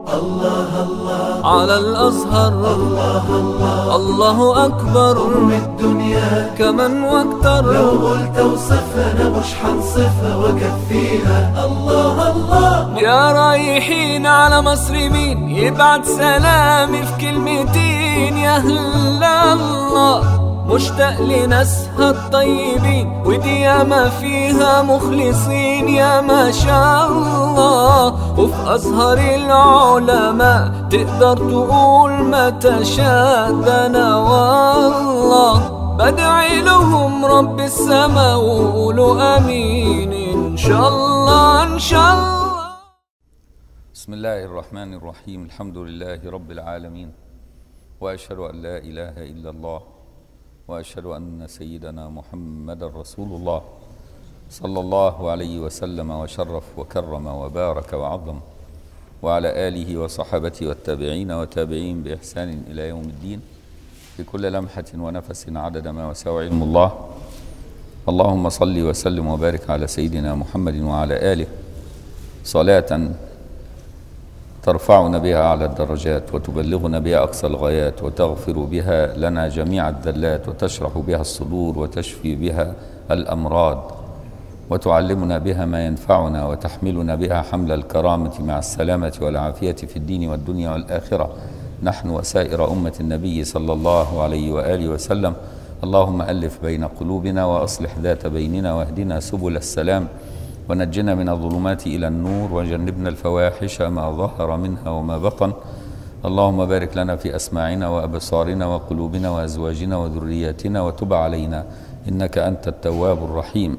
الله الله على الأزهر الله الله الله أكبر من الدنيا كمن واكتر لو قلت اوصفها انا مش حنصفها واكفيها الله الله يا رايحين على مصر مين يبعت سلامي في كلمتين يا هلا الله مشتاق لناسها الطيبين ودي ياما فيها مخلصين يا ما شاء الله وفي أزهر العلماء تقدر تقول ما تشاء ده أنا والله بدعي لهم رب السما وقولوا امين ان شاء الله ان شاء الله بسم الله الرحمن الرحيم الحمد لله رب العالمين واشهد ان لا اله الا الله واشهد ان سيدنا محمد رسول الله صلى الله عليه وسلم وشرف وكرم وبارك وعظم وعلى اله وصحبه والتابعين وتابعين باحسان الى يوم الدين في كل لمحه ونفس عدد ما وسع علم الله اللهم صل وسلم وبارك على سيدنا محمد وعلى اله صلاه ترفعنا بها على الدرجات وتبلغنا بها أقصى الغايات وتغفر بها لنا جميع الذلات وتشرح بها الصدور وتشفي بها الأمراض وتعلمنا بها ما ينفعنا وتحملنا بها حمل الكرامة مع السلامة والعافية في الدين والدنيا والآخرة نحن وسائر أمة النبي صلى الله عليه وآله وسلم اللهم ألف بين قلوبنا وأصلح ذات بيننا واهدنا سبل السلام ونجنا من الظلمات إلى النور وجنبنا الفواحش ما ظهر منها وما بطن اللهم بارك لنا في أسماعنا وأبصارنا وقلوبنا وأزواجنا وذرياتنا وتب علينا إنك أنت التواب الرحيم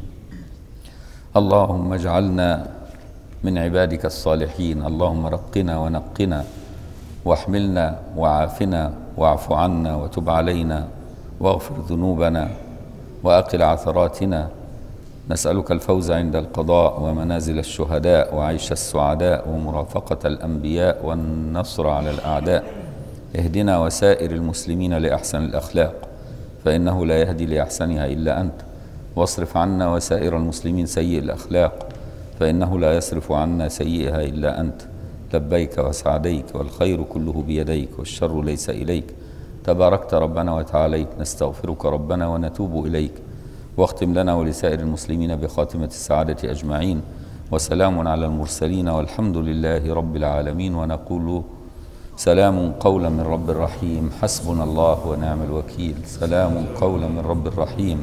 اللهم اجعلنا من عبادك الصالحين اللهم رقنا ونقنا واحملنا وعافنا واعف عنا وتب علينا واغفر ذنوبنا وأقل عثراتنا نسألك الفوز عند القضاء ومنازل الشهداء وعيش السعداء ومرافقة الأنبياء والنصر على الأعداء اهدنا وسائر المسلمين لأحسن الأخلاق فإنه لا يهدي لأحسنها إلا أنت واصرف عنا وسائر المسلمين سيء الأخلاق فإنه لا يصرف عنا سيئها إلا أنت لبيك وسعديك والخير كله بيديك والشر ليس إليك تباركت ربنا وتعاليت نستغفرك ربنا ونتوب إليك واختم لنا ولسائر المسلمين بخاتمة السعادة أجمعين وسلام على المرسلين والحمد لله رب العالمين ونقول سلام قولا من رب الرحيم حسبنا الله ونعم الوكيل سلام قولا من رب الرحيم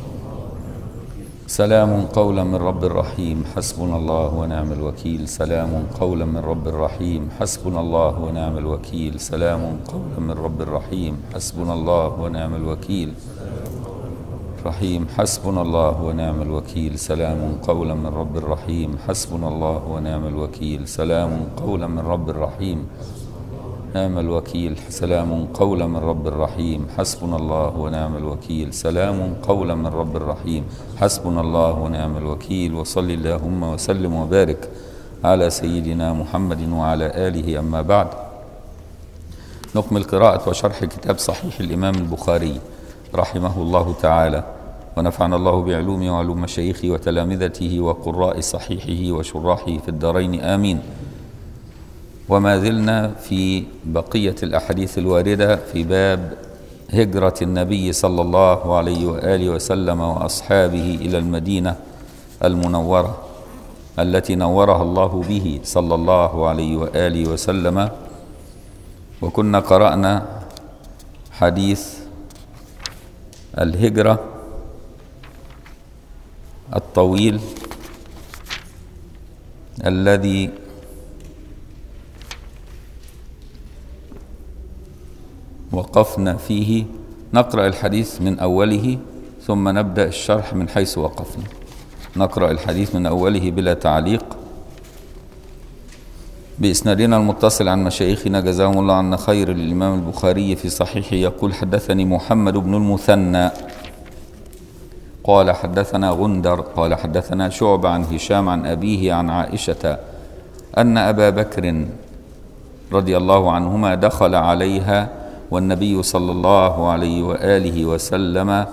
سلام قولا من رب الرحيم حسبنا الله ونعم الوكيل سلام قولا من رب الرحيم حسبنا الله ونعم الوكيل سلام قولا من رب الرحيم حسبنا الله ونعم الوكيل رحيم حسبنا الله ونعم الوكيل سلام قولا من رب الرحيم حسبنا الله ونعم الوكيل سلام قولا من رب الرحيم نعم الوكيل سلام قولا من رب الرحيم حسبنا الله ونعم الوكيل سلام قولا من رب الرحيم حسبنا الله ونعم الوكيل وصل اللهم وسلم وبارك على سيدنا محمد وعلى آله أما بعد نكمل قراءة وشرح كتاب صحيح الإمام البخاري رحمه الله تعالى ونفعنا الله بعلومه وعلوم مشايخه وتلامذته وقراء صحيحه وشراحه في الدارين آمين وما زلنا في بقية الأحاديث الواردة في باب هجرة النبي صلى الله عليه وآله وسلم وأصحابه إلى المدينة المنورة التي نورها الله به صلى الله عليه وآله وسلم وكنا قرأنا حديث الهجرة الطويل الذي وقفنا فيه نقرأ الحديث من أوله ثم نبدأ الشرح من حيث وقفنا نقرأ الحديث من أوله بلا تعليق بإسنادنا المتصل عن مشايخنا جزاهم الله عنا خير للإمام البخاري في صحيحه يقول حدثني محمد بن المثنى قال حدثنا غندر قال حدثنا شعب عن هشام عن أبيه عن عائشة أن أبا بكر رضي الله عنهما دخل عليها والنبي صلى الله عليه وآله وسلم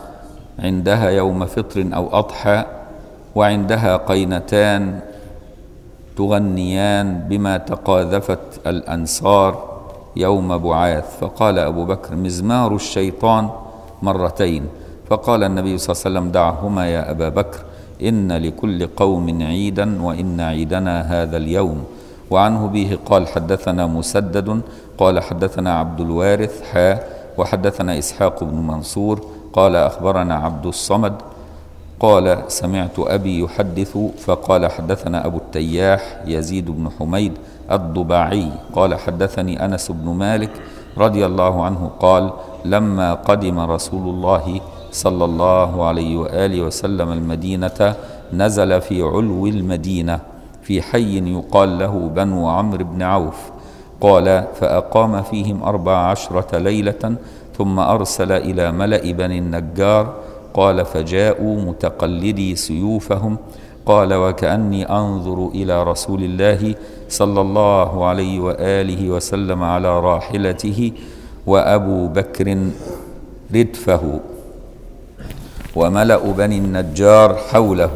عندها يوم فطر أو أضحى وعندها قينتان تغنيان بما تقاذفت الأنصار يوم بعاث فقال أبو بكر مزمار الشيطان مرتين فقال النبي صلى الله عليه وسلم دعهما يا أبا بكر إن لكل قوم عيدا وإن عيدنا هذا اليوم وعنه به قال حدثنا مسدد قال حدثنا عبد الوارث حا وحدثنا إسحاق بن منصور قال أخبرنا عبد الصمد قال سمعت أبي يحدث فقال حدثنا أبو التياح يزيد بن حميد الضباعي قال حدثني أنس بن مالك رضي الله عنه قال لما قدم رسول الله صلى الله عليه وآله وسلم المدينة نزل في علو المدينة في حي يقال له بنو عمرو بن عوف قال فأقام فيهم أربع عشرة ليلة ثم أرسل إلى ملأ بني النجار قال فجاءوا متقلدي سيوفهم قال وكأني أنظر إلى رسول الله صلى الله عليه وآله وسلم على راحلته وأبو بكر ردفه وملأ بني النجار حوله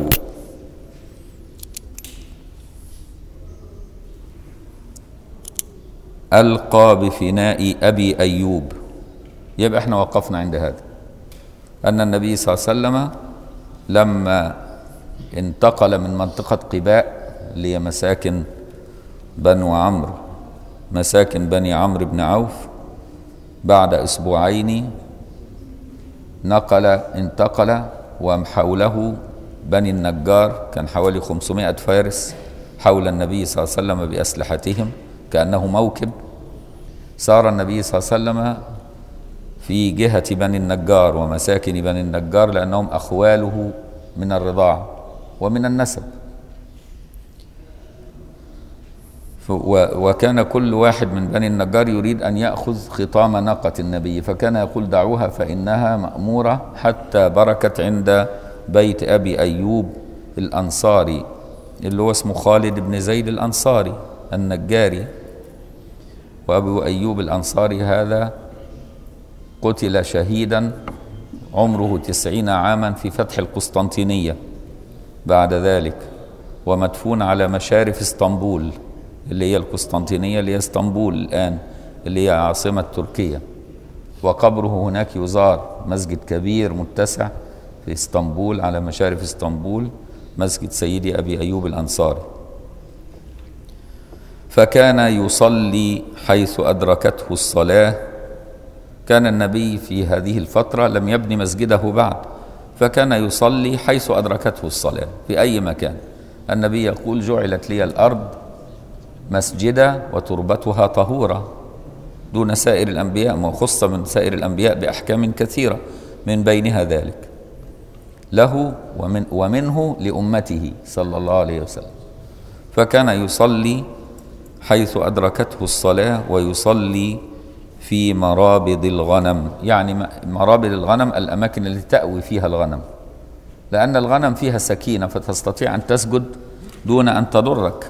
ألقى بفناء أبي أيوب يبقى احنا وقفنا عند هذا أن النبي صلى الله عليه وسلم لما انتقل من منطقة قباء اللي هي مساكن بنو عمرو مساكن بني عمرو بن عوف بعد أسبوعين نقل انتقل وحوله بني النجار كان حوالي 500 فارس حول النبي صلى الله عليه وسلم بأسلحتهم كأنه موكب سار النبي صلى الله عليه وسلم في جهة بني النجار ومساكن بني النجار لأنهم أخواله من الرضاعة ومن النسب وكان كل واحد من بني النجار يريد أن يأخذ خطام ناقة النبي فكان يقول دعوها فإنها مأمورة حتى بركت عند بيت أبي أيوب الأنصاري اللي هو اسمه خالد بن زيد الأنصاري النجاري وأبو أيوب الأنصاري هذا قتل شهيدا عمره تسعين عاما في فتح القسطنطينية بعد ذلك ومدفون على مشارف اسطنبول اللي هي القسطنطينية اللي هي اسطنبول الآن اللي هي عاصمة تركيا وقبره هناك يزار مسجد كبير متسع في اسطنبول على مشارف اسطنبول مسجد سيدي أبي أيوب الأنصاري فكان يصلي حيث أدركته الصلاة كان النبي في هذه الفترة لم يبني مسجده بعد فكان يصلي حيث أدركته الصلاة في أي مكان النبي يقول جعلت لي الأرض مسجدا وتربتها طهورا دون سائر الأنبياء وخص من سائر الأنبياء بأحكام كثيرة من بينها ذلك له ومن ومنه لأمته صلى الله عليه وسلم فكان يصلي حيث أدركته الصلاة ويصلي في مرابض الغنم يعني مرابض الغنم الأماكن التي تأوي فيها الغنم لأن الغنم فيها سكينة فتستطيع أن تسجد دون أن تضرك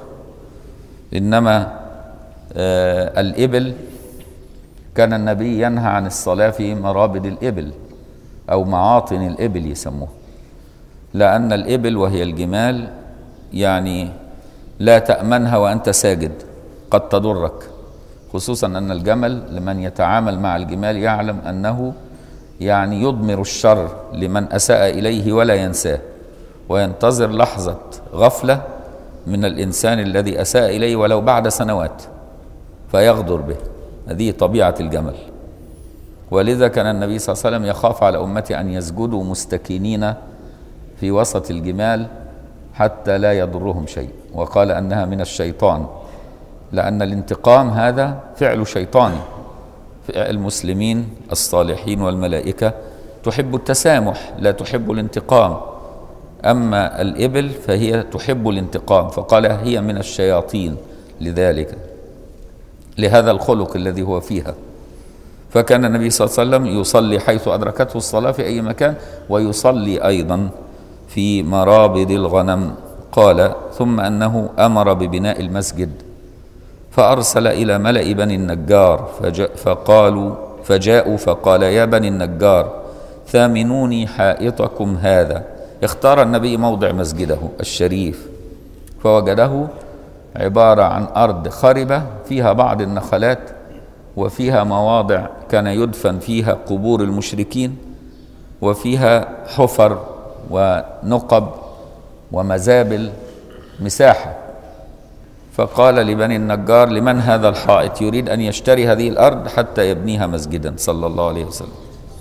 إنما آه الإبل كان النبي ينهى عن الصلاة في مرابض الإبل أو معاطن الإبل يسموه لأن الإبل وهي الجمال يعني لا تأمنها وأنت ساجد قد تضرك خصوصا أن الجمل لمن يتعامل مع الجمال يعلم أنه يعني يضمر الشر لمن أساء إليه ولا ينساه وينتظر لحظة غفلة من الإنسان الذي أساء إليه ولو بعد سنوات فيغدر به هذه طبيعة الجمل ولذا كان النبي صلى الله عليه وسلم يخاف على أمته أن يسجدوا مستكينين في وسط الجمال حتى لا يضرهم شيء وقال أنها من الشيطان لأن الانتقام هذا فعل شيطاني المسلمين الصالحين والملائكة تحب التسامح لا تحب الانتقام أما الإبل فهي تحب الانتقام فقال هي من الشياطين لذلك لهذا الخلق الذي هو فيها فكان النبي صلى الله عليه وسلم يصلي حيث أدركته الصلاة في أي مكان ويصلي أيضا في مرابض الغنم قال ثم أنه أمر ببناء المسجد فأرسل إلى ملأ بني النجار فجاء فقالوا فجاءوا فقال يا بني النجار ثامنوني حائطكم هذا اختار النبي موضع مسجده الشريف فوجده عبارة عن أرض خربة فيها بعض النخلات وفيها مواضع كان يدفن فيها قبور المشركين وفيها حفر ونقب ومزابل مساحة فقال لبني النجار لمن هذا الحائط يريد أن يشتري هذه الأرض حتى يبنيها مسجدا صلى الله عليه وسلم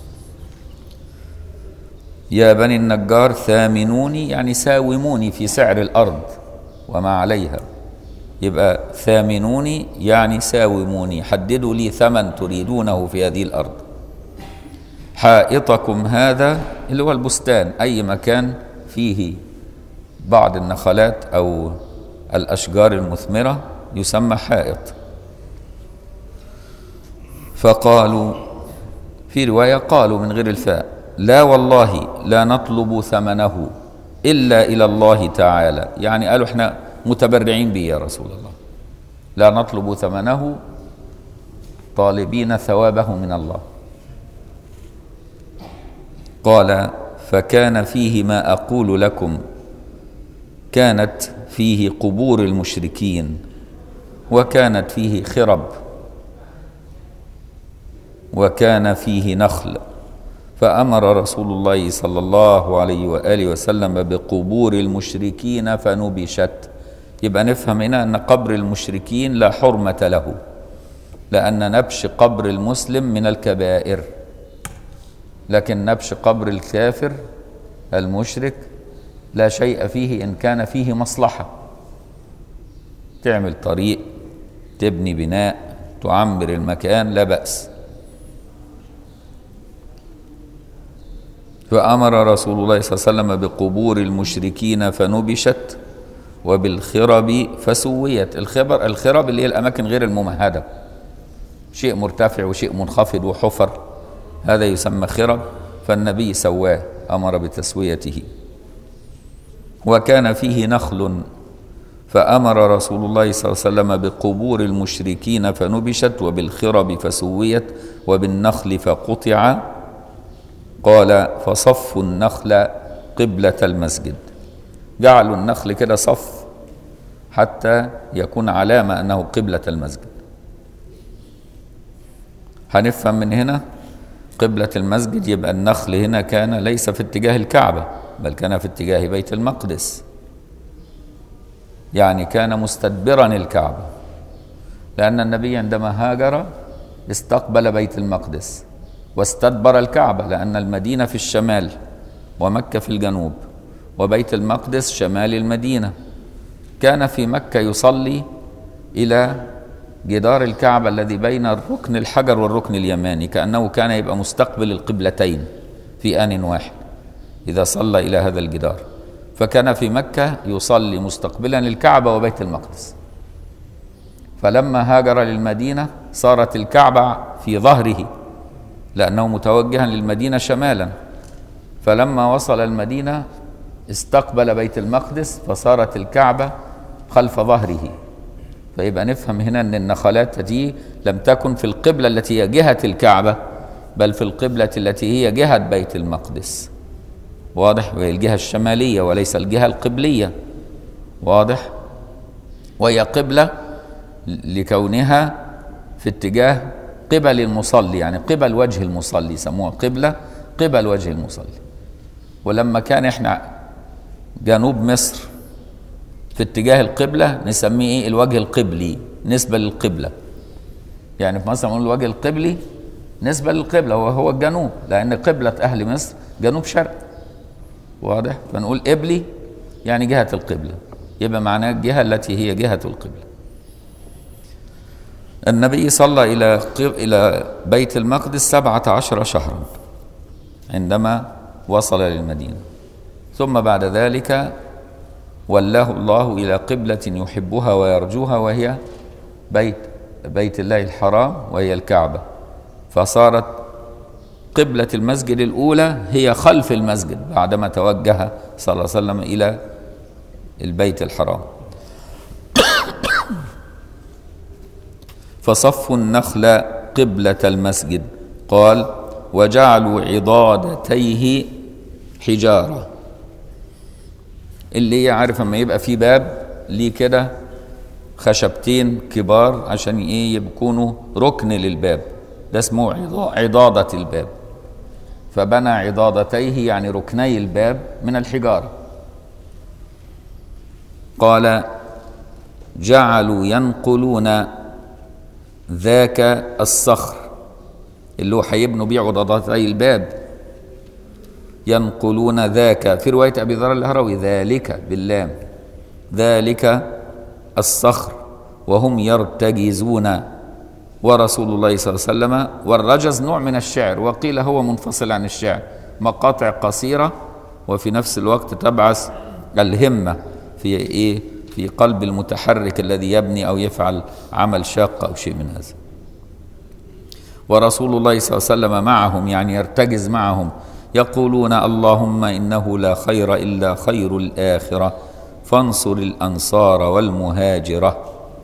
يا بني النجار ثامنوني يعني ساوموني في سعر الأرض وما عليها يبقى ثامنوني يعني ساوموني حددوا لي ثمن تريدونه في هذه الأرض حائطكم هذا اللي هو البستان أي مكان فيه بعض النخلات أو الأشجار المثمرة يسمى حائط فقالوا في رواية قالوا من غير الفاء لا والله لا نطلب ثمنه إلا إلى الله تعالى يعني قالوا احنا متبرعين به يا رسول الله لا نطلب ثمنه طالبين ثوابه من الله قال فكان فيه ما أقول لكم كانت فيه قبور المشركين وكانت فيه خرب وكان فيه نخل فامر رسول الله صلى الله عليه واله وسلم بقبور المشركين فنبشت يبقى نفهم هنا ان قبر المشركين لا حرمه له لان نبش قبر المسلم من الكبائر لكن نبش قبر الكافر المشرك لا شيء فيه ان كان فيه مصلحه تعمل طريق تبني بناء تعمر المكان لا باس فامر رسول الله صلى الله عليه وسلم بقبور المشركين فنبشت وبالخرب فسويت الخبر الخرب اللي هي الاماكن غير الممهده شيء مرتفع وشيء منخفض وحفر هذا يسمى خرب فالنبي سواه امر بتسويته وكان فيه نخل فامر رسول الله صلى الله عليه وسلم بقبور المشركين فنبشت وبالخرب فسويت وبالنخل فقطع قال فصفوا النخل قبلة المسجد جعلوا النخل كده صف حتى يكون علامة أنه قبلة المسجد هنفهم من هنا قبلة المسجد يبقى النخل هنا كان ليس في اتجاه الكعبة بل كان في اتجاه بيت المقدس يعني كان مستدبرا الكعبة لأن النبي عندما هاجر استقبل بيت المقدس واستدبر الكعبة لأن المدينة في الشمال ومكة في الجنوب وبيت المقدس شمال المدينة كان في مكة يصلي إلى جدار الكعبة الذي بين الركن الحجر والركن اليماني كأنه كان يبقى مستقبل القبلتين في آن واحد إذا صلى إلى هذا الجدار فكان في مكة يصلي مستقبلا الكعبة وبيت المقدس فلما هاجر للمدينة صارت الكعبة في ظهره لأنه متوجها للمدينة شمالا فلما وصل المدينة استقبل بيت المقدس فصارت الكعبة خلف ظهره فيبقى نفهم هنا أن النخلات دي لم تكن في القبلة التي هي جهة الكعبة بل في القبلة التي هي جهة بيت المقدس واضح وهي الجهة الشمالية وليس الجهة القبلية واضح وهي قبلة لكونها في اتجاه قبل المصلي يعني قبل وجه المصلي يسموها قبلة قبل وجه المصلي ولما كان احنا جنوب مصر في اتجاه القبلة نسميه ايه الوجه القبلي نسبة للقبلة يعني في مصر نقول الوجه القبلي نسبة للقبلة وهو الجنوب لأن قبلة أهل مصر جنوب شرق واضح فنقول قبلي يعني جهة القبلة يبقى معناه الجهة التي هي جهة القبلة النبي صلى إلى إلى بيت المقدس سبعة عشر شهرا عندما وصل للمدينة ثم بعد ذلك ولاه الله إلى قبلة يحبها ويرجوها وهي بيت بيت الله الحرام وهي الكعبة فصارت قبلة المسجد الأولى هي خلف المسجد بعدما توجه صلى الله عليه وسلم إلى البيت الحرام فصفوا النخل قبلة المسجد قال وجعلوا عضادتيه حجارة اللي هي عارف اما يبقى في باب ليه كده خشبتين كبار عشان ايه يكونوا ركن للباب ده اسمه عضا- عضادة الباب فبنى عضادتيه يعني ركني الباب من الحجارة قال جعلوا ينقلون ذاك الصخر اللي هو هيبنوا بيه عضادتي الباب ينقلون ذاك في رواية أبي ذر الهروي ذلك باللام ذلك الصخر وهم يرتجزون ورسول الله صلى الله عليه وسلم والرجز نوع من الشعر وقيل هو منفصل عن الشعر مقاطع قصيرة وفي نفس الوقت تبعث الهمة في إيه في قلب المتحرك الذي يبني أو يفعل عمل شاق أو شيء من هذا ورسول الله صلى الله عليه وسلم معهم يعني يرتجز معهم يقولون اللهم انه لا خير الا خير الاخره فانصر الانصار والمهاجره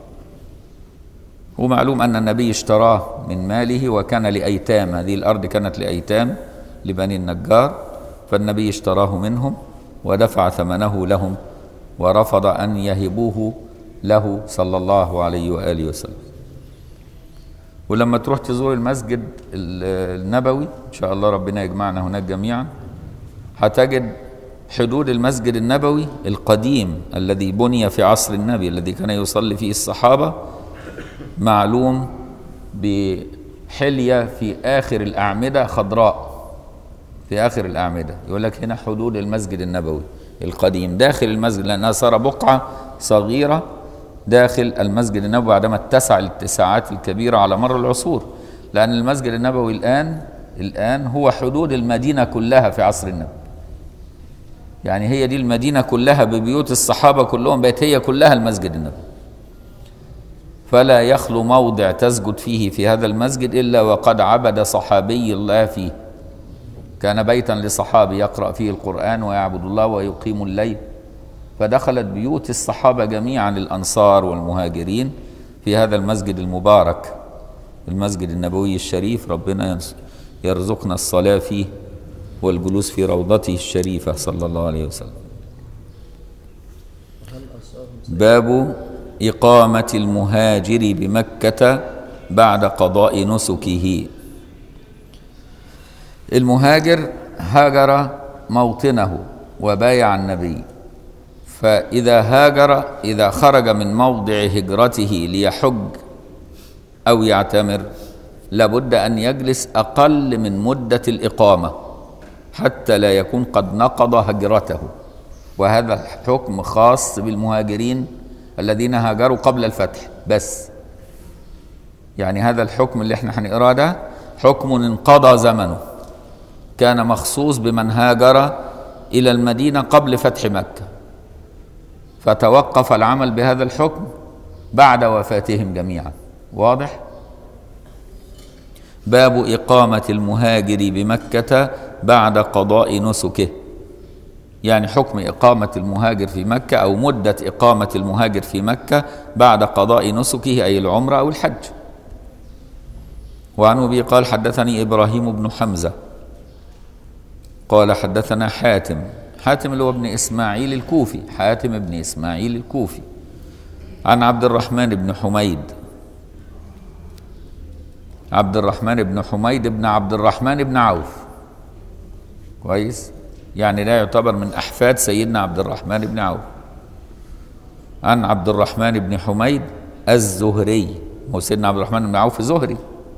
ومعلوم ان النبي اشتراه من ماله وكان لايتام هذه الارض كانت لايتام لبني النجار فالنبي اشتراه منهم ودفع ثمنه لهم ورفض ان يهبوه له صلى الله عليه واله وسلم ولما تروح تزور المسجد ال- النبوي ان شاء الله ربنا يجمعنا هناك جميعا هتجد حدود المسجد النبوي القديم الذي بني في عصر النبي الذي كان يصلي فيه الصحابه معلوم بحليه في اخر الاعمده خضراء في اخر الاعمده يقول لك هنا حدود المسجد النبوي القديم داخل المسجد لانها صار بقعه صغيره داخل المسجد النبوي بعدما اتسع الاتساعات الكبيره على مر العصور لان المسجد النبوي الان الان هو حدود المدينه كلها في عصر النبي يعني هي دي المدينه كلها ببيوت الصحابه كلهم بقت هي كلها المسجد النبوي فلا يخلو موضع تسجد فيه في هذا المسجد الا وقد عبد صحابي الله فيه كان بيتا لصحابي يقرا فيه القران ويعبد الله ويقيم الليل فدخلت بيوت الصحابه جميعا الانصار والمهاجرين في هذا المسجد المبارك المسجد النبوي الشريف ربنا ينس- يرزقنا الصلاه فيه والجلوس في روضته الشريفه صلى الله عليه وسلم باب إقامة المهاجر بمكة بعد قضاء نسكه المهاجر هاجر موطنه وبايع النبي فإذا هاجر إذا خرج من موضع هجرته ليحج أو يعتمر لابد أن يجلس أقل من مدة الإقامة حتى لا يكون قد نقض هجرته وهذا حكم خاص بالمهاجرين الذين هاجروا قبل الفتح بس يعني هذا الحكم اللي احنا هنقراه ده حكم انقضى زمنه كان مخصوص بمن هاجر الى المدينه قبل فتح مكه فتوقف العمل بهذا الحكم بعد وفاتهم جميعا واضح باب اقامه المهاجر بمكه بعد قضاء نسكه يعني حكم إقامة المهاجر في مكة أو مدة إقامة المهاجر في مكة بعد قضاء نسكه أي العمرة أو الحج وعن أبي قال حدثني إبراهيم بن حمزة قال حدثنا حاتم حاتم اللي هو ابن إسماعيل الكوفي حاتم ابن إسماعيل الكوفي عن عبد الرحمن بن حميد عبد الرحمن بن حميد بن عبد الرحمن بن عوف كويس يعني لا يعتبر من احفاد سيدنا عبد الرحمن بن عوف عن عبد الرحمن بن حميد الزهري هو سيدنا عبد الرحمن بن عوف زهري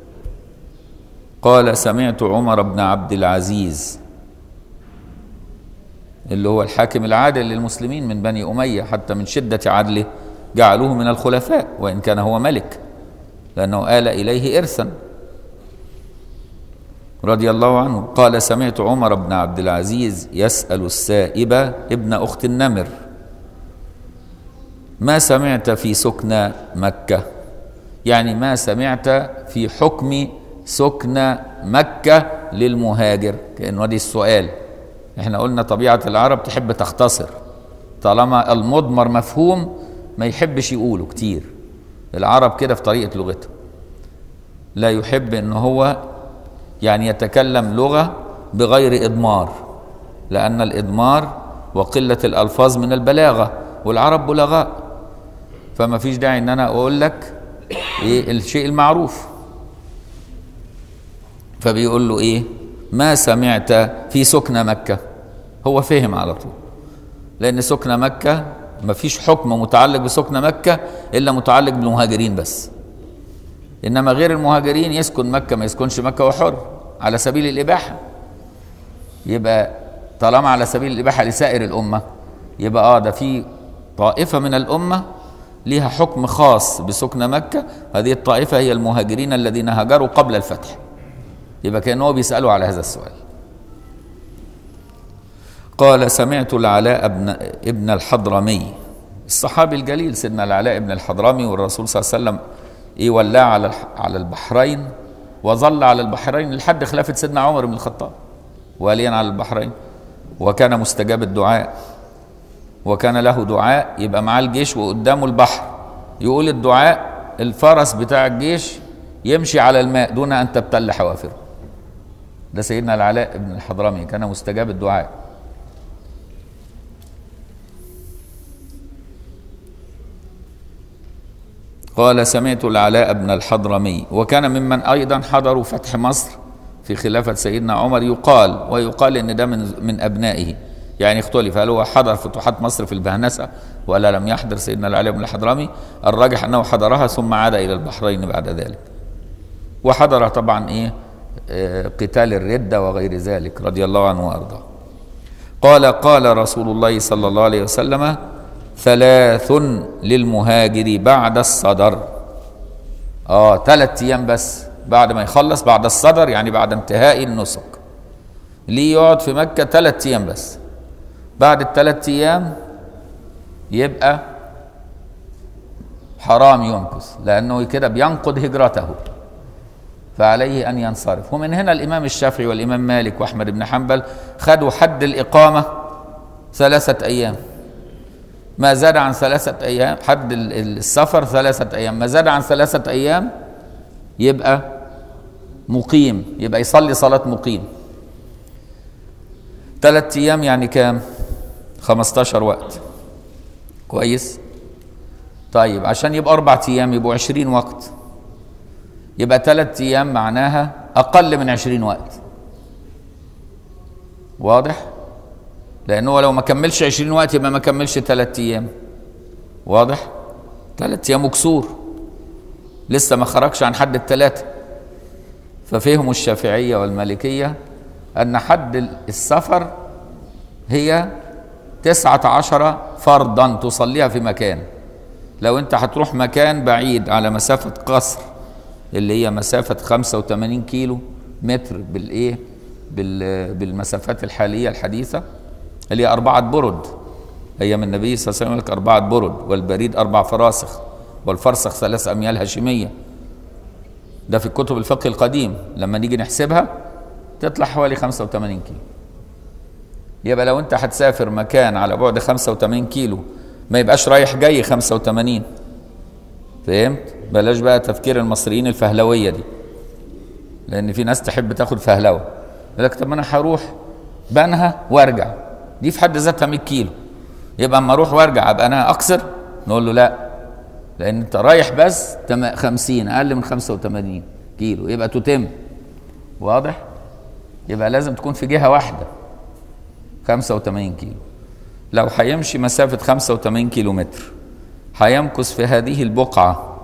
قال سمعت عمر بن عبد العزيز اللي هو الحاكم العادل للمسلمين من بني اميه حتى من شده عدله جعلوه من الخلفاء وان كان هو ملك لانه آل اليه ارثا رضي الله عنه قال سمعت عمر بن عبد العزيز يسأل السائب ابن أخت النمر ما سمعت في سكن مكة يعني ما سمعت في حكم سكن مكة للمهاجر كأنه دي السؤال احنا قلنا طبيعة العرب تحب تختصر طالما المضمر مفهوم ما يحبش يقوله كتير العرب كده في طريقة لغتهم لا يحب ان هو يعني يتكلم لغة بغير إضمار لأن الإضمار وقلة الألفاظ من البلاغة والعرب بلغاء فما فيش داعي ان انا اقول لك ايه الشيء المعروف فبيقول له ايه ما سمعت في سكن مكة هو فهم على طول لان سكن مكة ما فيش حكم متعلق بسكن مكة الا متعلق بالمهاجرين بس انما غير المهاجرين يسكن مكة ما يسكنش مكة وحر على سبيل الاباحة يبقى طالما على سبيل الاباحة لسائر الامة يبقى اه ده في طائفة من الامة ليها حكم خاص بسكن مكة هذه الطائفة هي المهاجرين الذين هاجروا قبل الفتح يبقى كأنه بيسألوا على هذا السؤال قال سمعت العلاء ابن ابن الحضرمي الصحابي الجليل سيدنا العلاء ابن الحضرمي والرسول صلى الله عليه وسلم ايه ولاه على الح- على البحرين وظل على البحرين لحد خلافة سيدنا عمر بن الخطاب واليا على البحرين وكان مستجاب الدعاء وكان له دعاء يبقى معاه الجيش وقدامه البحر يقول الدعاء الفرس بتاع الجيش يمشي على الماء دون ان تبتل حوافره ده سيدنا العلاء بن الحضرمي كان مستجاب الدعاء قال سمعت العلاء بن الحضرمي وكان ممن ايضا حضروا فتح مصر في خلافه سيدنا عمر يقال ويقال ان ده من من ابنائه يعني اختلف هل هو حضر فتوحات مصر في البهنسه ولا لم يحضر سيدنا العلاء بن الحضرمي الراجح انه حضرها ثم عاد الى البحرين بعد ذلك وحضر طبعا ايه آه، قتال الرده وغير ذلك رضي الله عنه وارضاه قال قال رسول الله صلى الله عليه وسلم ثلاث للمهاجر بعد الصدر اه ثلاث ايام بس بعد ما يخلص بعد الصدر يعني بعد انتهاء النسك ليه يقعد في مكة ثلاث ايام بس بعد الثلاث ايام يبقى حرام يمكث لانه كده بينقض هجرته فعليه ان ينصرف ومن هنا الامام الشافعي والامام مالك واحمد بن حنبل خدوا حد الاقامه ثلاثه ايام ما زاد عن ثلاثه ايام حد ال- ال- السفر ثلاثه ايام ما زاد عن ثلاثه ايام يبقى مقيم يبقى يصلي صلاه مقيم ثلاث ايام يعني كام 15 وقت كويس طيب عشان يبقى اربع ايام يبقوا 20 وقت يبقى ثلاث ايام معناها اقل من 20 وقت واضح لانه لو ما كملش 20 وقت يبقى ما كملش ثلاث ايام واضح ثلاث ايام وكسور لسه ما خرجش عن حد الثلاثه ففهموا الشافعيه والمالكيه ان حد السفر هي تسعة عشر فرضا تصليها في مكان لو انت هتروح مكان بعيد على مسافة قصر اللي هي مسافة 85 كيلو متر بالايه بال- بالمسافات الحالية الحديثة اللي هي أربعة برد هي من النبي صلى الله عليه وسلم يقول لك أربعة برد والبريد أربع فراسخ والفرسخ ثلاث أميال هاشمية ده في كتب الفقه القديم لما نيجي نحسبها تطلع حوالي 85 كيلو يبقى لو انت هتسافر مكان على بعد 85 كيلو ما يبقاش رايح جاي 85 فهمت بلاش بقى تفكير المصريين الفهلويه دي لان في ناس تحب تاخد فهلوه يقول لك طب ما انا هروح بنها وارجع دي في حد ذاتها 100 كيلو يبقى اما اروح وارجع ابقى انا اقصر نقول له لا لان انت رايح بس تم- 50 اقل من 85 كيلو يبقى تتم واضح يبقى لازم تكون في جهه واحده 85 كيلو لو هيمشي مسافة 85 كيلو متر هيمكث في هذه البقعة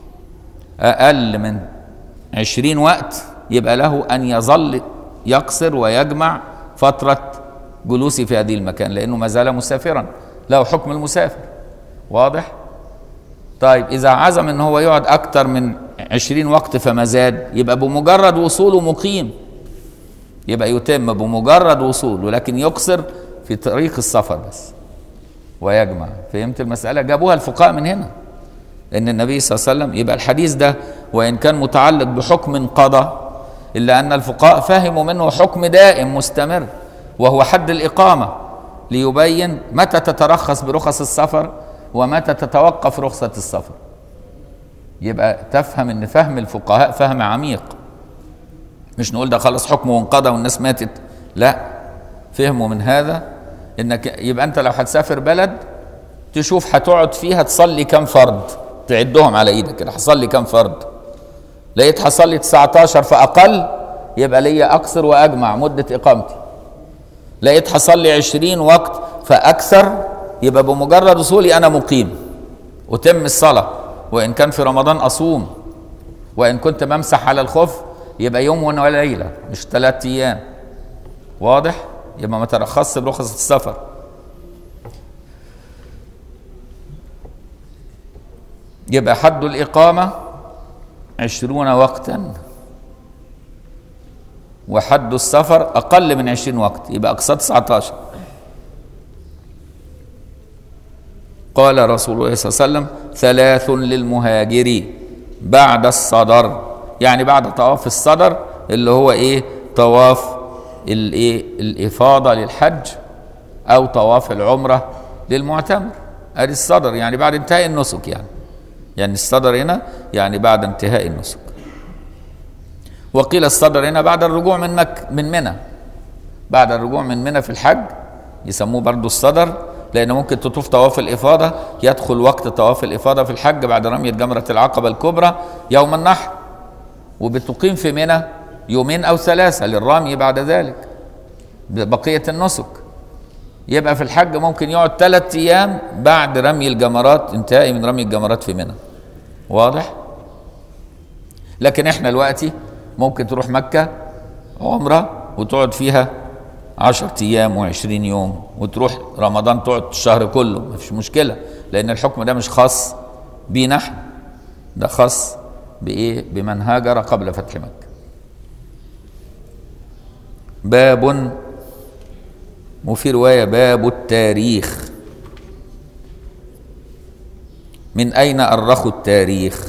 أقل من 20 وقت يبقى له أن يظل يقصر ويجمع فترة جلوسه في هذه المكان لأنه ما زال مسافرا له حكم المسافر واضح؟ طيب إذا عزم أن هو يقعد أكتر من 20 وقت فما زاد يبقى بمجرد وصوله مقيم يبقى يتم بمجرد وصوله لكن يقصر في طريق السفر بس ويجمع فهمت المسألة جابوها الفقهاء من هنا ان النبي صلى الله عليه وسلم يبقى الحديث ده وان كان متعلق بحكم قضى الا ان الفقهاء فهموا منه حكم دائم مستمر وهو حد الاقامه ليبين متى تترخص برخص السفر ومتى تتوقف رخصه السفر يبقى تفهم ان فهم الفقهاء فهم عميق مش نقول ده خلاص حكمه وانقضى والناس ماتت لا فهموا من هذا انك يبقى انت لو هتسافر بلد تشوف هتقعد فيها تصلي كم فرض تعدهم على ايدك كده هصلي كم فرض لقيت هصلي 19 فاقل يبقى ليا اقصر واجمع مده اقامتي لقيت هصلي 20 وقت فاكثر يبقى بمجرد وصولي انا مقيم اتم الصلاه وان كان في رمضان اصوم وان كنت بمسح على الخف يبقى يوم وليله مش ثلاث ايام واضح يبقى ما ترخصش برخص السفر يبقى حد الإقامة عشرون وقتا وحد السفر أقل من عشرين وقت يبقى أقصى 19 قال رسول الله صلى الله عليه وسلم ثلاث للمهاجر بعد الصدر يعني بعد طواف الصدر اللي هو ايه طواف الايه الافاضه للحج او طواف العمره للمعتمر ادي الصدر يعني بعد انتهاء النسك يعني يعني الصدر هنا يعني بعد انتهاء النسك وقيل الصدر هنا بعد الرجوع من مك من منى بعد الرجوع من منى في الحج يسموه برضو الصدر لأن ممكن تطوف طواف الإفاضة يدخل وقت طواف الإفاضة في الحج بعد رمية جمرة العقبة الكبرى يوم النحر وبتقيم في منى يومين أو ثلاثة للرمي بعد ذلك بقية النسك يبقى في الحج ممكن يقعد ثلاث أيام بعد رمي الجمرات انتهائي من رمي الجمرات في منى واضح؟ لكن احنا دلوقتي ممكن تروح مكة عمرة وتقعد فيها عشرة أيام وعشرين يوم وتروح رمضان تقعد الشهر كله مفيش مشكلة لأن الحكم ده مش خاص بينا احنا ده خاص بإيه؟ بمن هاجر قبل فتح مكة باب وفي رواية باب التاريخ من أين أرخوا التاريخ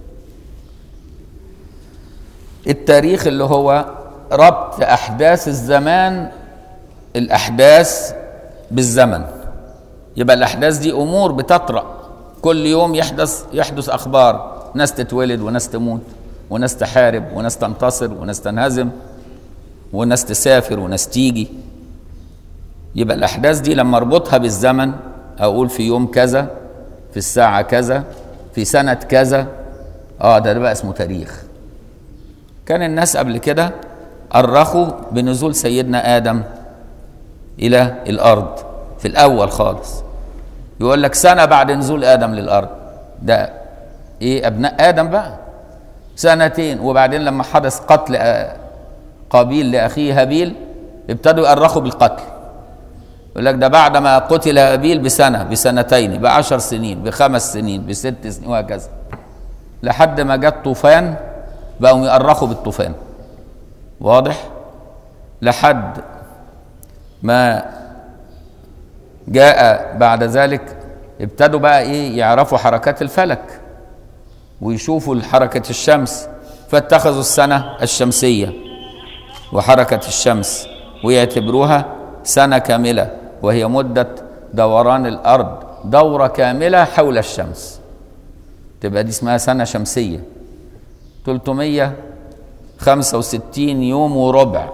التاريخ اللي هو ربط أحداث الزمان الأحداث بالزمن يبقى الأحداث دي أمور بتطرأ كل يوم يحدث يحدث أخبار ناس تتولد وناس تموت وناس تحارب وناس تنتصر وناس تنهزم وناس تسافر وناس تيجي يبقى الأحداث دي لما أربطها بالزمن أقول في يوم كذا في الساعة كذا في سنة كذا اه ده, ده بقى اسمه تاريخ كان الناس قبل كده أرخوا بنزول سيدنا آدم إلى الأرض في الأول خالص يقول لك سنة بعد نزول آدم للأرض ده إيه أبناء آدم بقى سنتين وبعدين لما حدث قتل قابيل لأخيه هابيل ابتدوا يأرخوا بالقتل يقول لك ده بعد ما قتل هابيل بسنة بسنتين بعشر سنين بخمس سنين بست سنين وهكذا لحد ما جت طوفان بقوا يأرخوا بالطوفان واضح لحد ما جاء بعد ذلك ابتدوا بقى ايه يعرفوا حركات الفلك ويشوفوا حركة الشمس فاتخذوا السنة الشمسية وحركة الشمس ويعتبروها سنة كاملة وهي مدة دوران الأرض دورة كاملة حول الشمس تبقى دي اسمها سنة شمسية 365 يوم وربع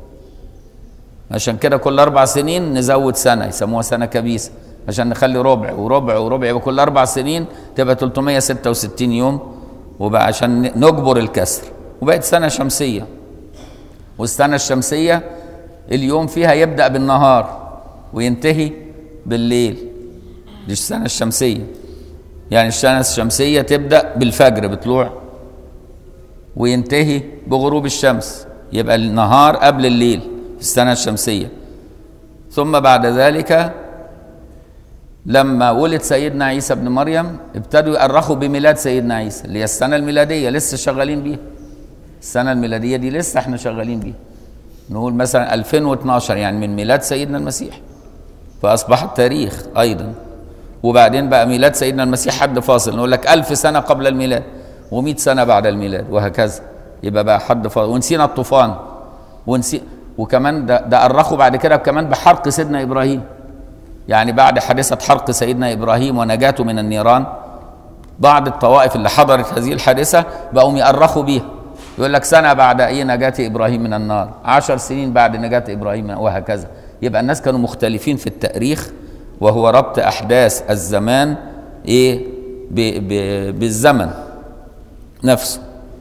عشان كده كل أربع سنين نزود سنة يسموها سنة كبيسة عشان نخلي ربع وربع وربع يبقى كل أربع سنين تبقى 366 يوم وبقى عشان نجبر الكسر وبقت سنة شمسية والسنة الشمسية اليوم فيها يبدأ بالنهار وينتهي بالليل دي السنة الشمسية يعني السنة الشمسية تبدأ بالفجر بطلوع وينتهي بغروب الشمس يبقى النهار قبل الليل في السنة الشمسية ثم بعد ذلك لما ولد سيدنا عيسى ابن مريم ابتدوا يأرخوا بميلاد سيدنا عيسى اللي هي السنة الميلادية لسه شغالين بيها السنة الميلادية دي لسه احنا شغالين بيها نقول مثلا 2012 يعني من ميلاد سيدنا المسيح فأصبح التاريخ أيضا وبعدين بقى ميلاد سيدنا المسيح حد فاصل نقول لك ألف سنة قبل الميلاد ومئة سنة بعد الميلاد وهكذا يبقى بقى حد فاصل ونسينا الطوفان ونسي وكمان ده, ده أرخوا بعد كده كمان بحرق سيدنا إبراهيم يعني بعد حادثة حرق سيدنا إبراهيم ونجاته من النيران بعض الطوائف اللي حضرت هذه الحادثة بقوا يأرخوا بيها يقول لك سنة بعد أي نجاة إبراهيم من النار عشر سنين بعد نجاة إبراهيم وهكذا يبقى الناس كانوا مختلفين في التأريخ وهو ربط احداث الزمان ايه ب- ب- بالزمن نفسه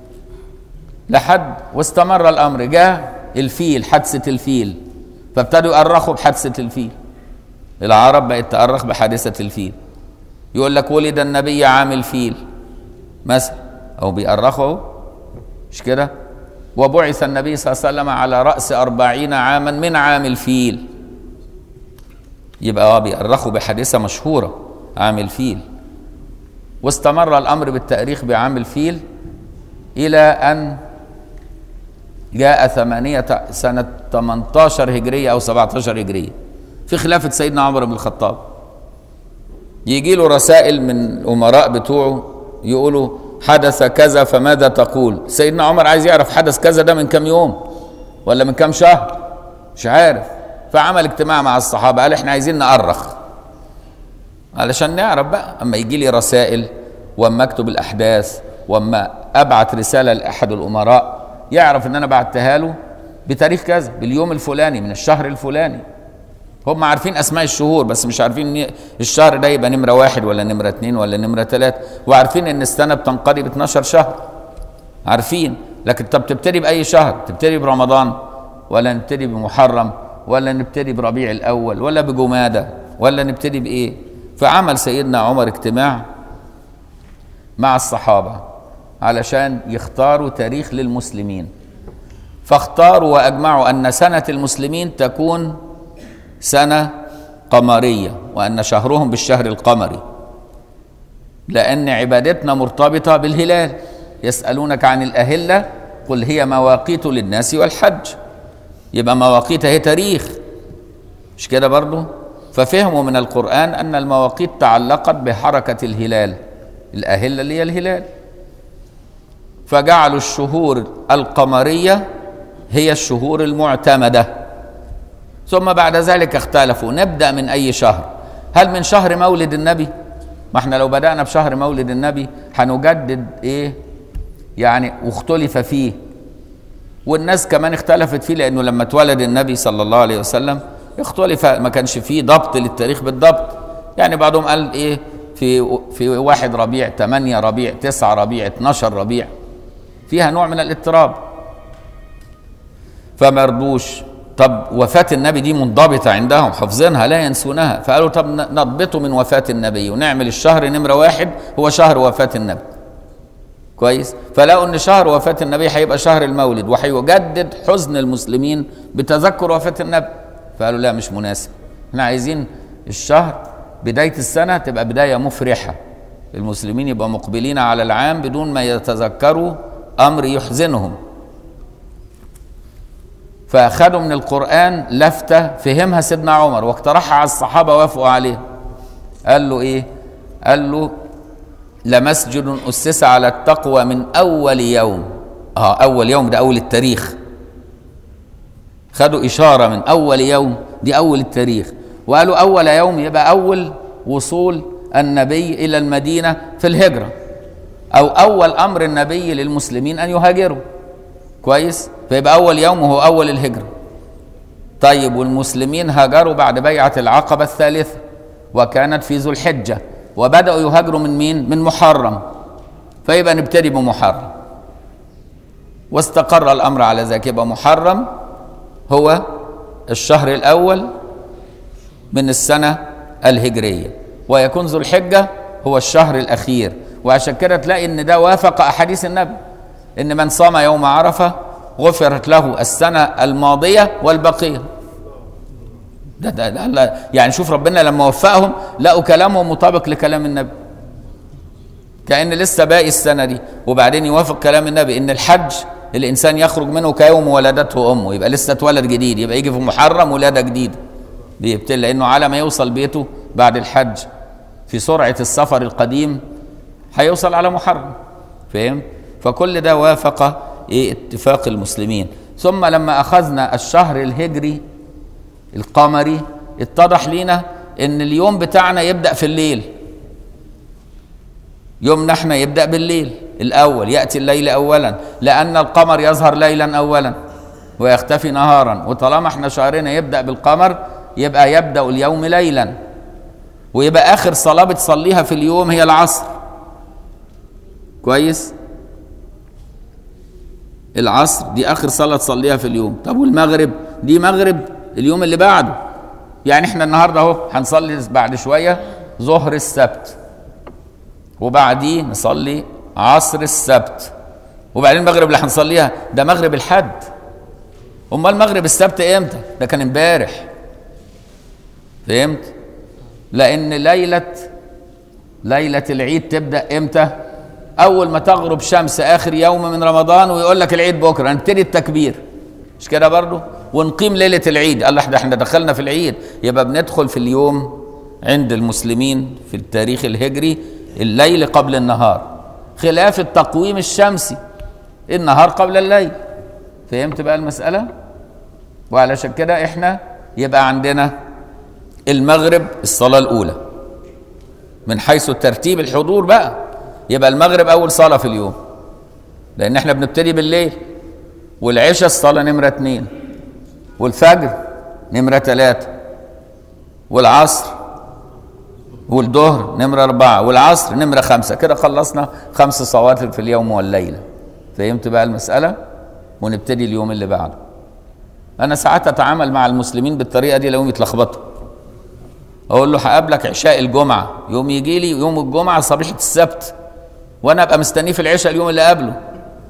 لحد واستمر الامر جاء الفيل حادثه الفيل فابتدوا يؤرخوا بحادثه الفيل العرب بقت تؤرخ بحادثه الفيل يقول لك ولد النبي عام الفيل مثلا او بيؤرخوا مش كده وبعث النبي صلى الله عليه وسلم على رأس أربعين عاما من عام الفيل يبقى اه بيؤرخوا بحادثة مشهورة عام الفيل واستمر الأمر بالتأريخ بعام الفيل إلى أن جاء ثمانية سنة 18 هجرية أو 17 هجرية في خلافة سيدنا عمر بن الخطاب يجي له رسائل من الأمراء بتوعه يقولوا حدث كذا فماذا تقول سيدنا عمر عايز يعرف حدث كذا ده من كم يوم ولا من كم شهر مش عارف فعمل اجتماع مع الصحابة قال احنا عايزين نأرخ علشان نعرف بقى اما يجي لي رسائل واما اكتب الاحداث واما ابعت رساله لاحد الامراء يعرف ان انا بعتها له بتاريخ كذا باليوم الفلاني من الشهر الفلاني هم عارفين اسماء الشهور بس مش عارفين إن الشهر ده يبقى نمره واحد ولا نمره اتنين ولا نمره تلاته وعارفين ان السنه بتنقضي ب 12 شهر عارفين لكن طب تبتدي باي شهر تبتدي برمضان ولا نبتدي بمحرم ولا نبتدي بربيع الاول ولا بجماده ولا نبتدي بايه فعمل سيدنا عمر اجتماع مع الصحابه علشان يختاروا تاريخ للمسلمين فاختاروا واجمعوا ان سنه المسلمين تكون سنه قمريه وان شهرهم بالشهر القمري لان عبادتنا مرتبطه بالهلال يسالونك عن الاهله قل هي مواقيت للناس والحج يبقى مواقيت هي تاريخ مش كده برضو ففهموا من القرآن أن المواقيت تعلقت بحركة الهلال الأهلة اللي هي الهلال فجعلوا الشهور القمرية هي الشهور المعتمدة ثم بعد ذلك اختلفوا نبدأ من أي شهر هل من شهر مولد النبي ما احنا لو بدأنا بشهر مولد النبي هنجدد ايه يعني واختلف فيه والناس كمان اختلفت فيه لانه لما اتولد النبي صلى الله عليه وسلم اختلف ما كانش فيه ضبط للتاريخ بالضبط يعني بعضهم قال ايه في في واحد ربيع 8 ربيع 9 ربيع 12 ربيع فيها نوع من الاضطراب فما رضوش طب وفاة النبي دي منضبطة عندهم حافظينها لا ينسونها فقالوا طب نضبطه من وفاة النبي ونعمل الشهر نمرة واحد هو شهر وفاة النبي كويس فلقوا ان شهر وفاة النبي هيبقى شهر المولد وهيجدد حزن المسلمين بتذكر وفاة النبي فقالوا لا مش مناسب احنا عايزين الشهر بداية السنة تبقى بداية مفرحة المسلمين يبقى مقبلين على العام بدون ما يتذكروا أمر يحزنهم فأخذوا من القرآن لفتة فهمها سيدنا عمر واقترحها على الصحابة وافقوا عليه قال له إيه قال له لمسجد أسس على التقوى من أول يوم آه أول يوم ده أول التاريخ خدوا إشارة من أول يوم دي أول التاريخ وقالوا أول يوم يبقى أول وصول النبي إلى المدينة في الهجرة أو أول أمر النبي للمسلمين أن يهاجروا كويس فيبقى أول يوم هو أول الهجرة طيب والمسلمين هاجروا بعد بيعة العقبة الثالثة وكانت في ذو الحجة وبدأوا يهاجروا من مين؟ من محرم فيبقى نبتدي بمحرم واستقر الأمر على ذلك يبقى محرم هو الشهر الأول من السنة الهجرية ويكون ذو الحجة هو الشهر الأخير وعشان كده تلاقي إن ده وافق أحاديث النبي إن من صام يوم عرفة غفرت له السنة الماضية والبقية ده, ده, ده, ده يعني شوف ربنا لما وفقهم لقوا كلامهم مطابق لكلام النبي كأن لسه باقي السنة دي وبعدين يوافق كلام النبي إن الحج الإنسان يخرج منه كيوم ولدته أمه يبقى لسه اتولد جديد يبقى يجي في محرم ولادة جديدة بيبتل لأنه على ما يوصل بيته بعد الحج في سرعة السفر القديم هيوصل على محرم فاهم فكل ده وافق إيه اتفاق المسلمين ثم لما أخذنا الشهر الهجري القمري اتضح لنا ان اليوم بتاعنا يبدا في الليل يومنا احنا يبدا بالليل الاول ياتي الليل اولا لان القمر يظهر ليلا اولا ويختفي نهارا وطالما احنا شهرنا يبدا بالقمر يبقى يبدا اليوم ليلا ويبقى اخر صلاه بتصليها في اليوم هي العصر كويس العصر دي اخر صلاه تصليها في اليوم طب والمغرب دي مغرب اليوم اللي بعده يعني احنا النهارده اهو هنصلي بعد شويه ظهر السبت وبعديه نصلي عصر السبت وبعدين المغرب اللي هنصليها ده مغرب الحد امال مغرب السبت امتى ده كان امبارح فهمت لان ليله ليله العيد تبدا امتى اول ما تغرب شمس اخر يوم من رمضان ويقول لك العيد بكره نبتدي التكبير مش كده برضه ونقيم ليله العيد الله ده احنا دخلنا في العيد يبقى بندخل في اليوم عند المسلمين في التاريخ الهجري الليل قبل النهار خلاف التقويم الشمسي النهار قبل الليل فهمت بقى المساله وعلشان كده احنا يبقى عندنا المغرب الصلاه الاولى من حيث ترتيب الحضور بقى يبقى المغرب اول صلاه في اليوم لان احنا بنبتدي بالليل والعشاء الصلاه نمره اتنين والفجر نمره ثلاثه والعصر والظهر نمره اربعه والعصر نمره خمسه كده خلصنا خمس صلوات في اليوم والليله فهمت بقى المساله ونبتدي اليوم اللي بعده انا ساعات اتعامل مع المسلمين بالطريقه دي لو يتلخبطوا اقول له هقابلك عشاء الجمعه يوم يجي لي يوم الجمعه صبيحه السبت وانا ابقى مستنيه في العشاء اليوم اللي قبله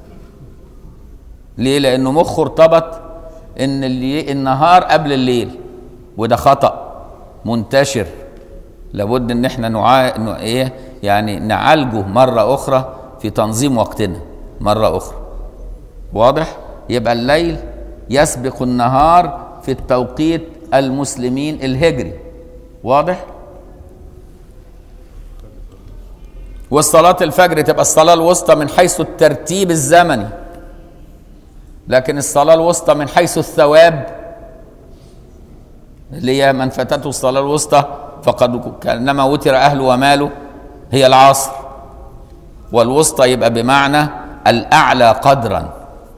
ليه لانه مخه ارتبط ان اللي النهار قبل الليل وده خطا منتشر لابد ان احنا نعا... ن... ايه يعني نعالجه مره اخرى في تنظيم وقتنا مره اخرى واضح يبقى الليل يسبق النهار في التوقيت المسلمين الهجري واضح والصلاة الفجر تبقى الصلاة الوسطى من حيث الترتيب الزمني لكن الصلاة الوسطى من حيث الثواب اللي هي من فاتته الصلاة الوسطى فقد كانما وتر أهله وماله هي العصر والوسطى يبقى بمعنى الأعلى قدرا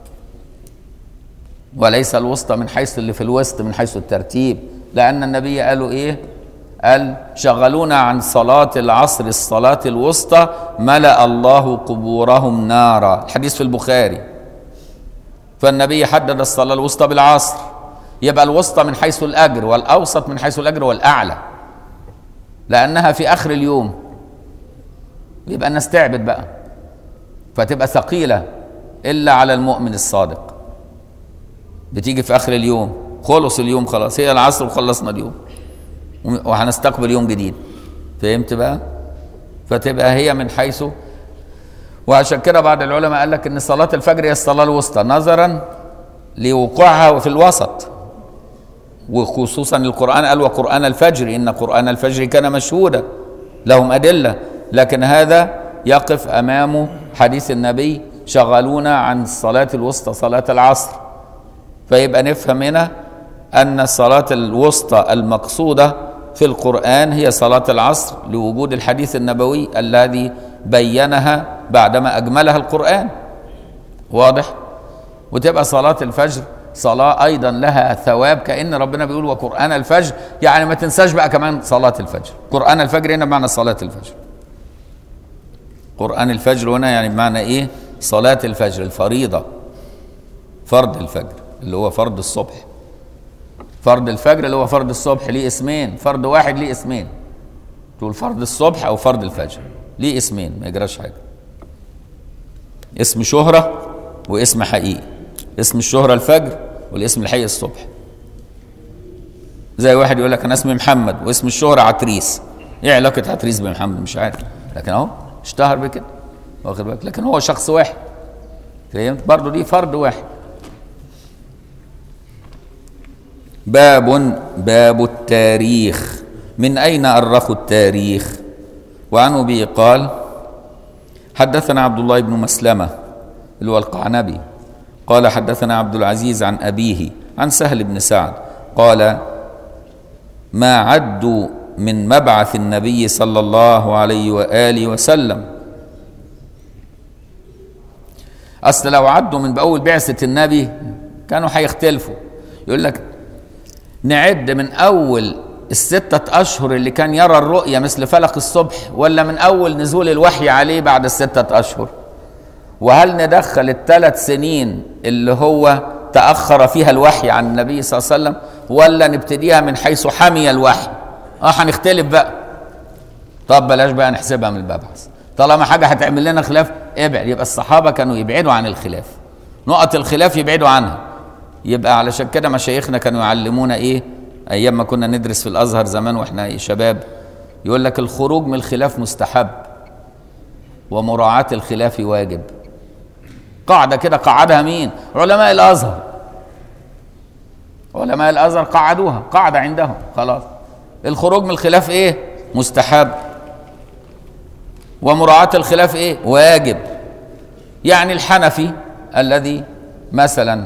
وليس الوسطى من حيث اللي في الوسط من حيث الترتيب لأن النبي قالوا إيه قال شغلونا عن صلاة العصر الصلاة الوسطى ملأ الله قبورهم نارا الحديث في البخاري فالنبي حدد الصلاة الوسطى بالعصر يبقى الوسطى من حيث الأجر والأوسط من حيث الأجر والأعلى لأنها في آخر اليوم يبقى نستعبد بقى فتبقى ثقيلة إلا على المؤمن الصادق بتيجي في آخر اليوم خلص اليوم خلاص هي العصر وخلصنا اليوم وهنستقبل يوم جديد فهمت بقى فتبقى هي من حيث وعشان كده بعض العلماء قال لك ان صلاه الفجر هي الصلاه الوسطى نظرا لوقوعها في الوسط وخصوصا القران قال وقران الفجر ان قران الفجر كان مشهودا لهم ادله لكن هذا يقف امامه حديث النبي شغلونا عن الصلاه الوسطى صلاه العصر فيبقى نفهم هنا ان الصلاه الوسطى المقصوده في القران هي صلاه العصر لوجود الحديث النبوي الذي بينها بعدما اجملها القران واضح وتبقى صلاه الفجر صلاه ايضا لها ثواب كان ربنا بيقول وقران الفجر يعني ما تنساش بقى كمان صلاه الفجر قران الفجر هنا بمعنى صلاه الفجر قران الفجر هنا يعني بمعنى ايه صلاه الفجر الفريضه فرض الفجر اللي هو فرض الصبح فرض الفجر اللي هو فرض الصبح ليه اسمين فرض واحد ليه اسمين تقول فرض الصبح او فرض الفجر ليه اسمين ما يجراش حاجه اسم شهره واسم حقيقي اسم الشهره الفجر والاسم الحقيقي الصبح زي واحد يقول لك انا اسمي محمد واسم الشهره عتريس ايه علاقه عتريس بمحمد مش عارف لكن اهو اشتهر بكده واخد بالك لكن هو شخص واحد فهمت برضه دي فرد واحد باب باب التاريخ من أين أرخوا التاريخ وعن أبي قال حدثنا عبد الله بن مسلمة اللي هو القعنبي قال حدثنا عبد العزيز عن أبيه عن سهل بن سعد قال ما عدوا من مبعث النبي صلى الله عليه وآله وسلم أصل لو عدوا من بأول بعثة النبي كانوا هيختلفوا يقول لك نعد من اول الستة أشهر اللي كان يرى الرؤية مثل فلق الصبح ولا من أول نزول الوحي عليه بعد الستة أشهر وهل ندخل الثلاث سنين اللي هو تأخر فيها الوحي عن النبي صلى الله عليه وسلم ولا نبتديها من حيث حمي الوحي اه هنختلف بقى طب بلاش بقى نحسبها من المبحث طالما حاجة هتعمل لنا خلاف ابعد يبقى الصحابة كانوا يبعدوا عن الخلاف نقط الخلاف يبعدوا عنها يبقى علشان كده مشايخنا كانوا يعلمونا ايه ايام ما كنا ندرس في الازهر زمان واحنا شباب يقول لك الخروج من الخلاف مستحب ومراعاة الخلاف واجب قاعدة كده قعدها مين علماء الازهر علماء الازهر قعدوها قاعدة عندهم خلاص الخروج من الخلاف ايه مستحب ومراعاة الخلاف ايه واجب يعني الحنفي الذي مثلا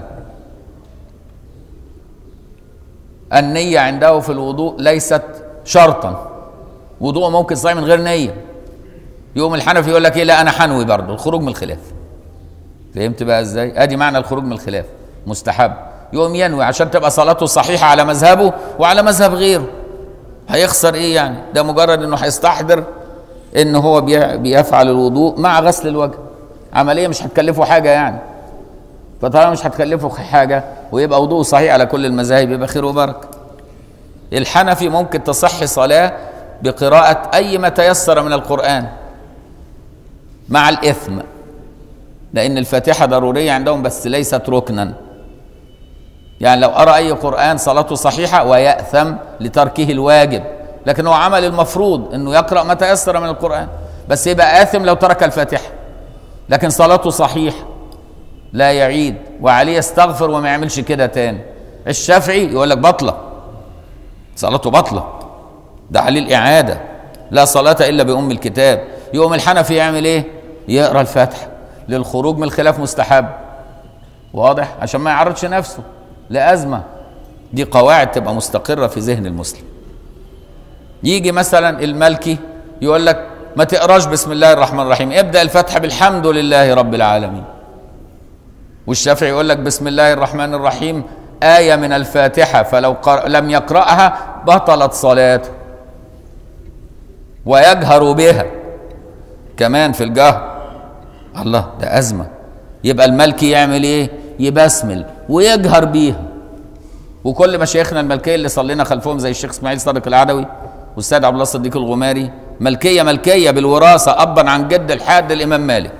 النية عنده في الوضوء ليست شرطا وضوء ممكن صحيح من غير نية يقوم الحنفي يقول لك ايه لا انا حنوي برضه الخروج من الخلاف فهمت بقى ازاي ادي معنى الخروج من الخلاف مستحب يقوم ينوي عشان تبقى صلاته صحيحة على مذهبه وعلى مذهب غيره هيخسر ايه يعني ده مجرد انه هيستحضر ان هو بي- بيفعل الوضوء مع غسل الوجه عملية مش هتكلفه حاجة يعني فطالما مش هتكلفه حاجة ويبقى وضوء صحيح على كل المذاهب يبقى خير وبركة الحنفي ممكن تصح صلاة بقراءة أي ما تيسر من القرآن مع الإثم لأن الفاتحة ضرورية عندهم بس ليست ركنا يعني لو أرى أي قرآن صلاته صحيحة ويأثم لتركه الواجب لكن هو عمل المفروض أنه يقرأ ما تيسر من القرآن بس يبقى آثم لو ترك الفاتحة لكن صلاته صحيحة لا يعيد وعليه يستغفر وما يعملش كده تاني الشافعي يقول لك بطلة صلاته بطلة ده عليه الإعادة لا صلاة إلا بأم الكتاب يقوم الحنفي يعمل إيه يقرأ الفاتحة للخروج من الخلاف مستحب واضح عشان ما يعرضش نفسه لأزمة دي قواعد تبقى مستقرة في ذهن المسلم يجي مثلا الملكي يقول لك ما تقراش بسم الله الرحمن الرحيم ابدأ الفتح بالحمد لله رب العالمين والشافعي يقول لك بسم الله الرحمن الرحيم آية من الفاتحة فلو قر... لم يقرأها بطلت صلاته ويجهر بها كمان في الجهر الله ده أزمة يبقى الملكي يعمل إيه؟ يبسمل ويجهر بيها وكل مشايخنا الملكية اللي صلينا خلفهم زي الشيخ إسماعيل صادق العدوي والسيد عبد الله الصديق الغماري ملكية ملكية بالوراثة أبا عن جد الحاد الإمام مالك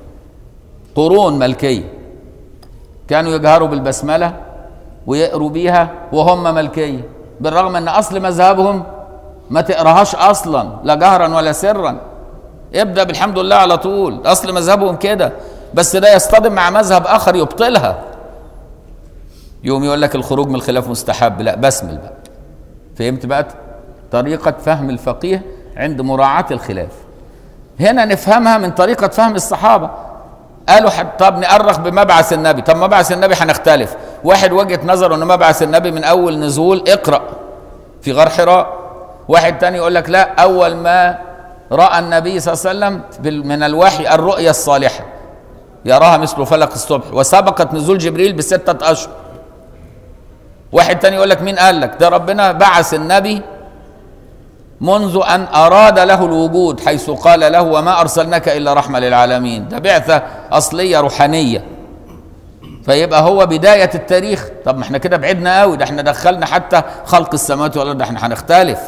قرون ملكيه كانوا يجهروا بالبسملة ويقروا بيها وهم ملكية بالرغم ان اصل مذهبهم ما تقراهاش اصلا لا جهرا ولا سرا ابدا بالحمد لله على طول اصل مذهبهم كده بس ده يصطدم مع مذهب اخر يبطلها يوم يقول لك الخروج من الخلاف مستحب لا بسمل بقى فهمت بقى طريقة فهم الفقيه عند مراعاة الخلاف هنا نفهمها من طريقة فهم الصحابة قالوا حد طب نأرخ بمبعث النبي طب مبعث النبي هنختلف واحد وجهة نظره ان مبعث النبي من اول نزول اقرأ في غار حراء واحد تاني يقول لك لا اول ما رأى النبي صلى الله عليه وسلم بال- من الوحي الرؤيا الصالحة يراها مثل فلق الصبح وسبقت نزول جبريل بستة اشهر واحد تاني يقول لك مين قال لك ده ربنا بعث النبي منذ أن أراد له الوجود حيث قال له وما أرسلناك إلا رحمة للعالمين ده بعثة أصلية روحانية فيبقى هو بداية التاريخ طب ما احنا كده بعدنا قوي ده احنا دخلنا حتى خلق السماوات والأرض ده احنا هنختلف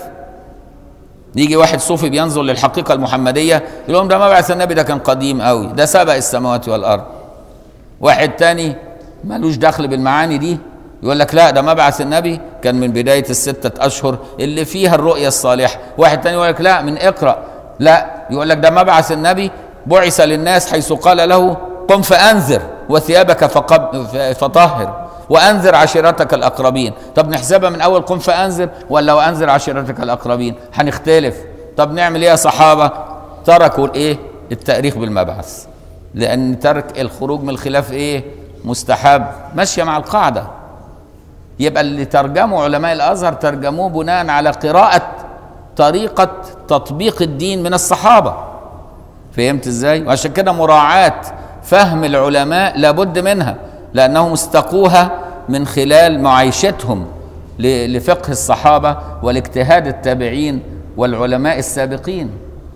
يجي واحد صوفي بينظر للحقيقة المحمدية يقول لهم ده مبعث النبي ده كان قديم قوي ده سبق السماوات والأرض واحد تاني ملوش دخل بالمعاني دي يقول لك لا ده مبعث النبي كان من بداية الستة أشهر اللي فيها الرؤية الصالحة واحد تاني يقول لك لا من اقرأ لا يقول لك ده مبعث النبي بعث للناس حيث قال له قم فأنذر وثيابك فقب فطهر وأنذر عشيرتك الأقربين طب نحسبها من أول قم فأنذر ولا وأنذر عشيرتك الأقربين هنختلف طب نعمل إيه يا صحابة تركوا الإيه التأريخ بالمبعث لأن ترك الخروج من الخلاف إيه مستحب ماشية مع القاعدة يبقى اللي ترجموا علماء الازهر ترجموه بناء على قراءه طريقه تطبيق الدين من الصحابه فهمت ازاي وعشان كده مراعاه فهم العلماء لابد منها لانهم استقوها من خلال معايشتهم ل- لفقه الصحابة والاجتهاد التابعين والعلماء السابقين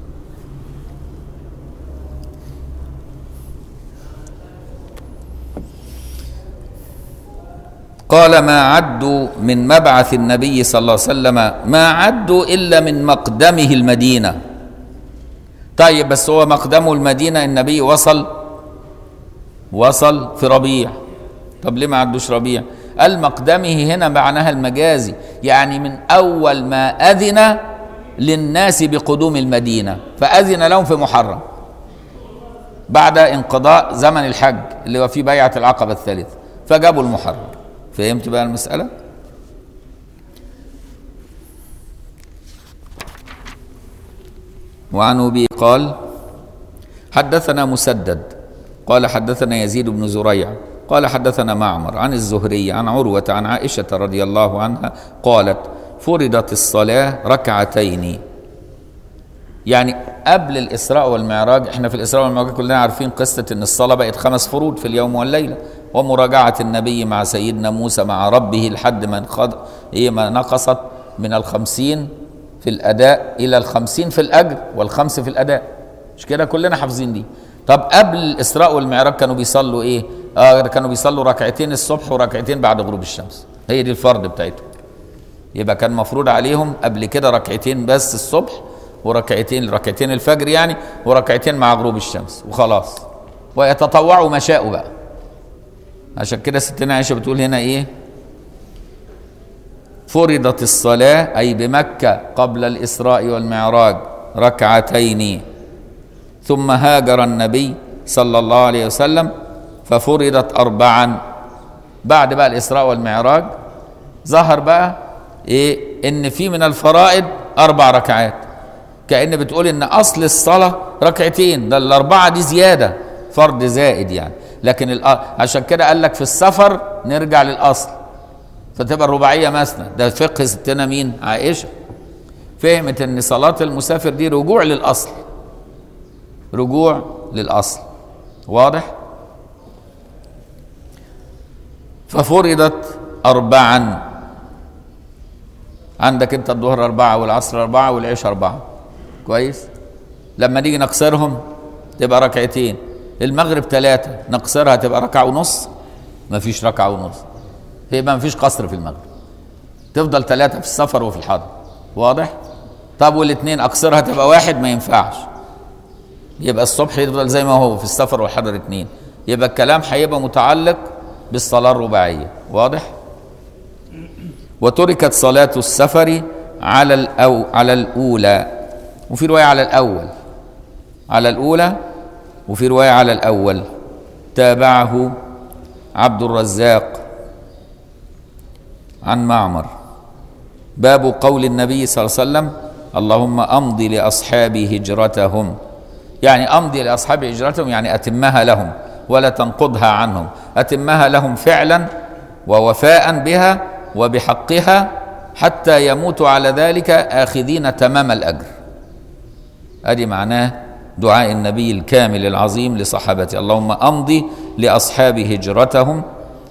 قال ما عدوا من مبعث النبي صلى الله عليه وسلم ما عدوا إلا من مقدمه المدينة طيب بس هو مقدمه المدينة النبي وصل وصل في ربيع طب ليه ما عدوش ربيع قال مقدمه هنا معناها المجازي يعني من أول ما أذن للناس بقدوم المدينة فأذن لهم في محرم بعد انقضاء زمن الحج اللي هو في بيعة العقبة الثالثة فجابوا المحرم فهمت بقى المسألة؟ وعن أبي قال حدثنا مسدد قال حدثنا يزيد بن زريع قال حدثنا معمر عن الزهري عن عروة عن عائشة رضي الله عنها قالت فرضت الصلاة ركعتين يعني قبل الإسراء والمعراج احنا في الإسراء والمعراج كلنا عارفين قصة ان الصلاة بقت خمس فروض في اليوم والليلة ومراجعة النبي مع سيدنا موسى مع ربه لحد ما انخض ايه ما نقصت من الخمسين في الأداء إلى الخمسين في الأجر والخمس في الأداء مش كده كلنا حافظين دي طب قبل الإسراء والمعراج كانوا بيصلوا إيه؟ آه كانوا بيصلوا ركعتين الصبح وركعتين بعد غروب الشمس هي دي الفرض بتاعتهم يبقى كان مفروض عليهم قبل كده ركعتين بس الصبح وركعتين ركعتين الفجر يعني وركعتين مع غروب الشمس وخلاص ويتطوعوا ما شاءوا بقى عشان كده ستنا عائشة بتقول هنا ايه فرضت الصلاة أي بمكة قبل الإسراء والمعراج ركعتين ثم هاجر النبي صلى الله عليه وسلم ففرضت أربعا بعد بقى الإسراء والمعراج ظهر بقى إيه إن في من الفرائض أربع ركعات كأن بتقول إن أصل الصلاة ركعتين ده الأربعة دي زيادة فرض زائد يعني لكن الأ- عشان كده قال لك في السفر نرجع للأصل فتبقى الرباعية مثنى ده فقه ستنا مين عائشة فهمت ان صلاة المسافر دي رجوع للأصل رجوع للأصل واضح ففرضت أربعا عندك انت الظهر أربعة والعصر أربعة والعشاء أربعة كويس لما نيجي نقصرهم تبقى ركعتين المغرب ثلاثة نقصرها تبقى ركعة ونص مفيش ركعة ونص يبقى مفيش قصر في المغرب تفضل ثلاثة في السفر وفي الحضر واضح؟ طب والاثنين أقصرها تبقى واحد ما ينفعش يبقى الصبح يفضل زي ما هو في السفر والحضر اثنين يبقى الكلام هيبقى متعلق بالصلاة الرباعية واضح؟ وتركت صلاة السفر على الأو على الأولى وفي رواية على الأول على الأولى وفي رواية على الأول تابعه عبد الرزاق عن معمر باب قول النبي صلى الله عليه وسلم اللهم امضي لاصحابي هجرتهم يعني امضي لاصحابي هجرتهم يعني اتمها لهم ولا تنقضها عنهم اتمها لهم فعلا ووفاء بها وبحقها حتى يموتوا على ذلك اخذين تمام الاجر ادي معناه دعاء النبي الكامل العظيم لصحابته اللهم امضي لاصحاب هجرتهم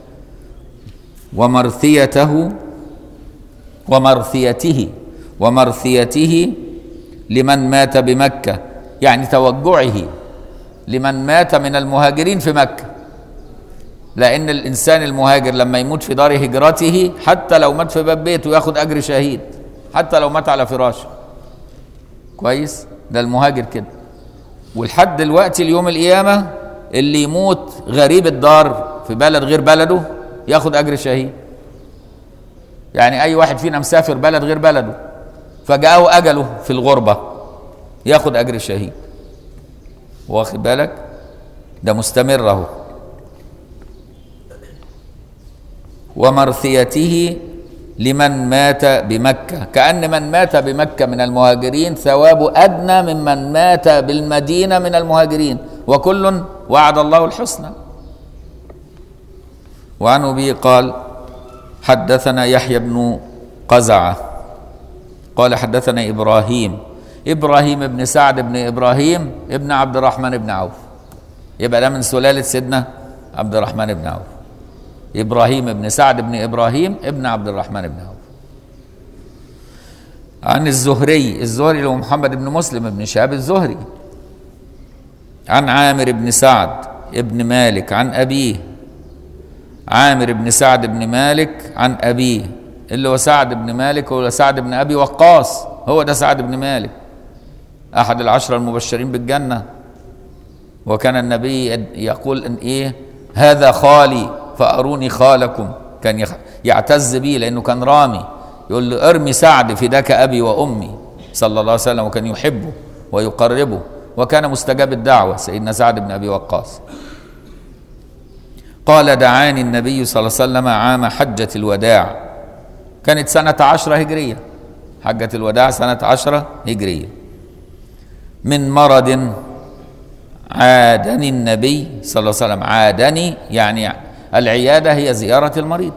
ومرثيته ومرثيته ومرثيته لمن مات بمكة يعني توجعه لمن مات من المهاجرين في مكة لأن الإنسان المهاجر لما يموت في دار هجرته حتى لو مات في باب بيته ياخد أجر شهيد حتى لو مات على فراشه كويس ده المهاجر كده ولحد دلوقتي اليوم القيامة اللي يموت غريب الدار في بلد غير بلده ياخد أجر شهيد يعني أي واحد فينا مسافر بلد غير بلده فجاءه أجله في الغربة ياخد أجر شهيد واخد بالك ده مستمر اهو ومرثيته لمن مات بمكة كأن من مات بمكة من المهاجرين ثوابه أدنى ممن مات بالمدينة من المهاجرين وكل وعد الله الحسنى وعن أبي قال حدثنا يحيى بن قزعة قال حدثنا إبراهيم إبراهيم بن سعد بن إبراهيم ابن عبد الرحمن بن عوف يبقى ده من سلالة سيدنا عبد الرحمن بن عوف إبراهيم بن سعد بن إبراهيم ابن عبد الرحمن بن عوف عن الزهري الزهري اللي هو محمد بن مسلم بن شهاب الزهري عن عامر بن سعد ابن مالك عن أبيه عامر بن سعد بن مالك عن أبيه اللي هو سعد بن مالك هو سعد بن أبي وقاص هو ده سعد بن مالك أحد العشرة المبشرين بالجنة وكان النبي يقول إن إيه هذا خالي فأروني خالكم كان يخ- يعتز بيه لأنه كان رامي يقول له ارمي سعد فداك أبي وأمي صلى الله عليه وسلم وكان يحبه ويقربه وكان مستجاب الدعوة سيدنا سعد بن أبي وقاص قال دعاني النبي صلى الله عليه وسلم عام حجة الوداع كانت سنة عشرة هجرية حجة الوداع سنة عشرة هجرية من مرض عادني النبي صلى الله عليه وسلم عادني يعني العيادة هي زيارة المريض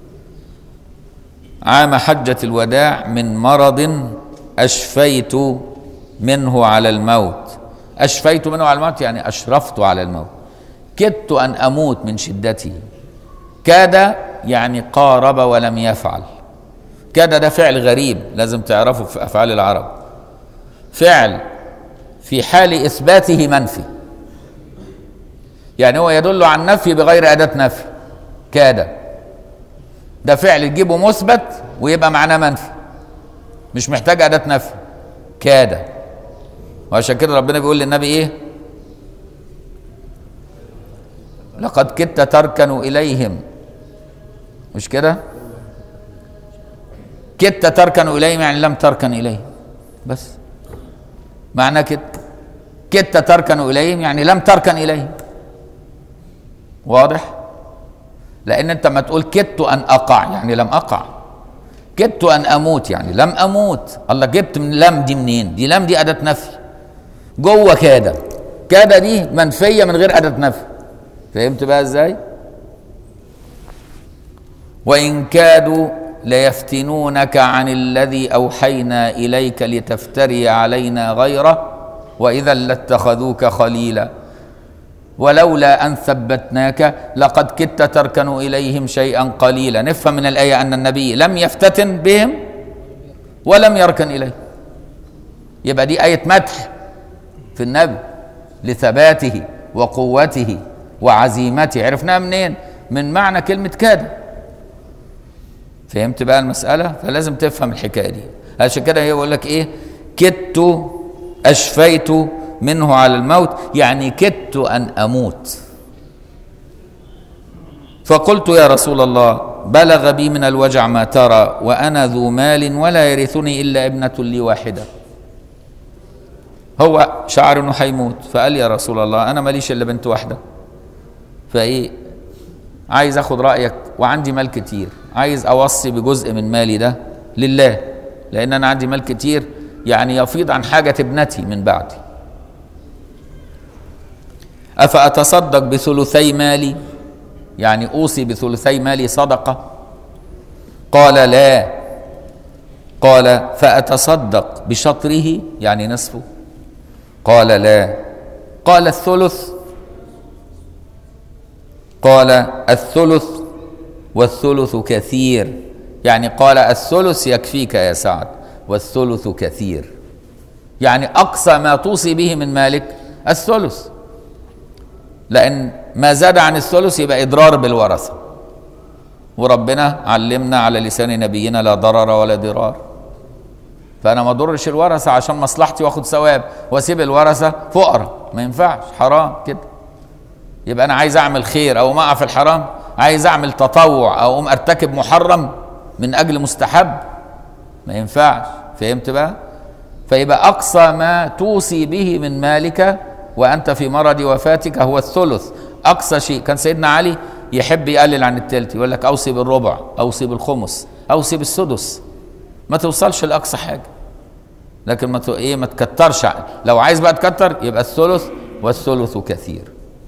عام حجة الوداع من مرض أشفيت منه على الموت أشفيت منه على الموت يعني أشرفت على الموت كدت أن أموت من شدته كاد يعني قارب ولم يفعل كاد ده فعل غريب لازم تعرفه في أفعال العرب فعل في حال إثباته منفي يعني هو يدل عن نفي بغير أداة نفي كاد ده فعل تجيبه مثبت ويبقى معناه منفي مش محتاج أداة نفي كاد وعشان كده ربنا بيقول للنبي إيه لقد كدت تركن إليهم مش كده كدت تركن إليهم يعني لم تركن إليهم بس معنى كده كدت تركن إليهم يعني لم تركن إليهم واضح لأن أنت ما تقول كدت أن أقع يعني لم أقع كدت أن أموت يعني لم أموت الله جبت من لم دي منين دي لم دي أداة نفي جوه كاد كاد دي منفية من غير أداة نفي فهمت بقى ازاي وإن كادوا ليفتنونك عن الذي أوحينا إليك لتفتري علينا غيره وإذا لاتخذوك خليلا ولولا أن ثبتناك لقد كدت تركن إليهم شيئا قليلا نفهم من الآية أن النبي لم يفتتن بهم ولم يركن إليه يبقى دي آية مدح في النبي لثباته وقوته وعزيمته عرفناها منين من معنى كلمة كاد فهمت بقى المسألة فلازم تفهم الحكاية دي عشان كده هي بيقول لك ايه كدت أشفيت منه على الموت يعني كدت أن أموت فقلت يا رسول الله بلغ بي من الوجع ما ترى وأنا ذو مال ولا يرثني إلا ابنة لي واحدة هو شعر انه هيموت فقال يا رسول الله انا ماليش الا بنت واحده فايه عايز اخد رايك وعندي مال كتير عايز اوصي بجزء من مالي ده لله لان انا عندي مال كتير يعني يفيض عن حاجه ابنتي من بعدي افاتصدق بثلثي مالي يعني اوصي بثلثي مالي صدقه قال لا قال فاتصدق بشطره يعني نصفه قال لا قال الثلث قال الثلث والثلث كثير يعني قال الثلث يكفيك يا سعد والثلث كثير يعني اقصى ما توصي به من مالك الثلث لان ما زاد عن الثلث يبقى اضرار بالورثه وربنا علمنا على لسان نبينا لا ضرر ولا ضرار فانا ما اضرش الورثه عشان مصلحتي واخد ثواب واسيب الورثه فقراء ما ينفعش حرام كده يبقى انا عايز اعمل خير او ما اقع في الحرام عايز اعمل تطوع او اقوم ارتكب محرم من اجل مستحب ما ينفعش فهمت بقى فيبقى اقصى ما توصي به من مالك وانت في مرض وفاتك هو الثلث اقصى شيء كان سيدنا علي يحب يقلل عن التلت يقول لك اوصي بالربع اوصي بالخمس اوصي بالسدس ما توصلش لاقصى حاجه لكن ما ت- ايه ما تكترش ع- لو عايز بقى تكتر يبقى الثلث والثلث كثير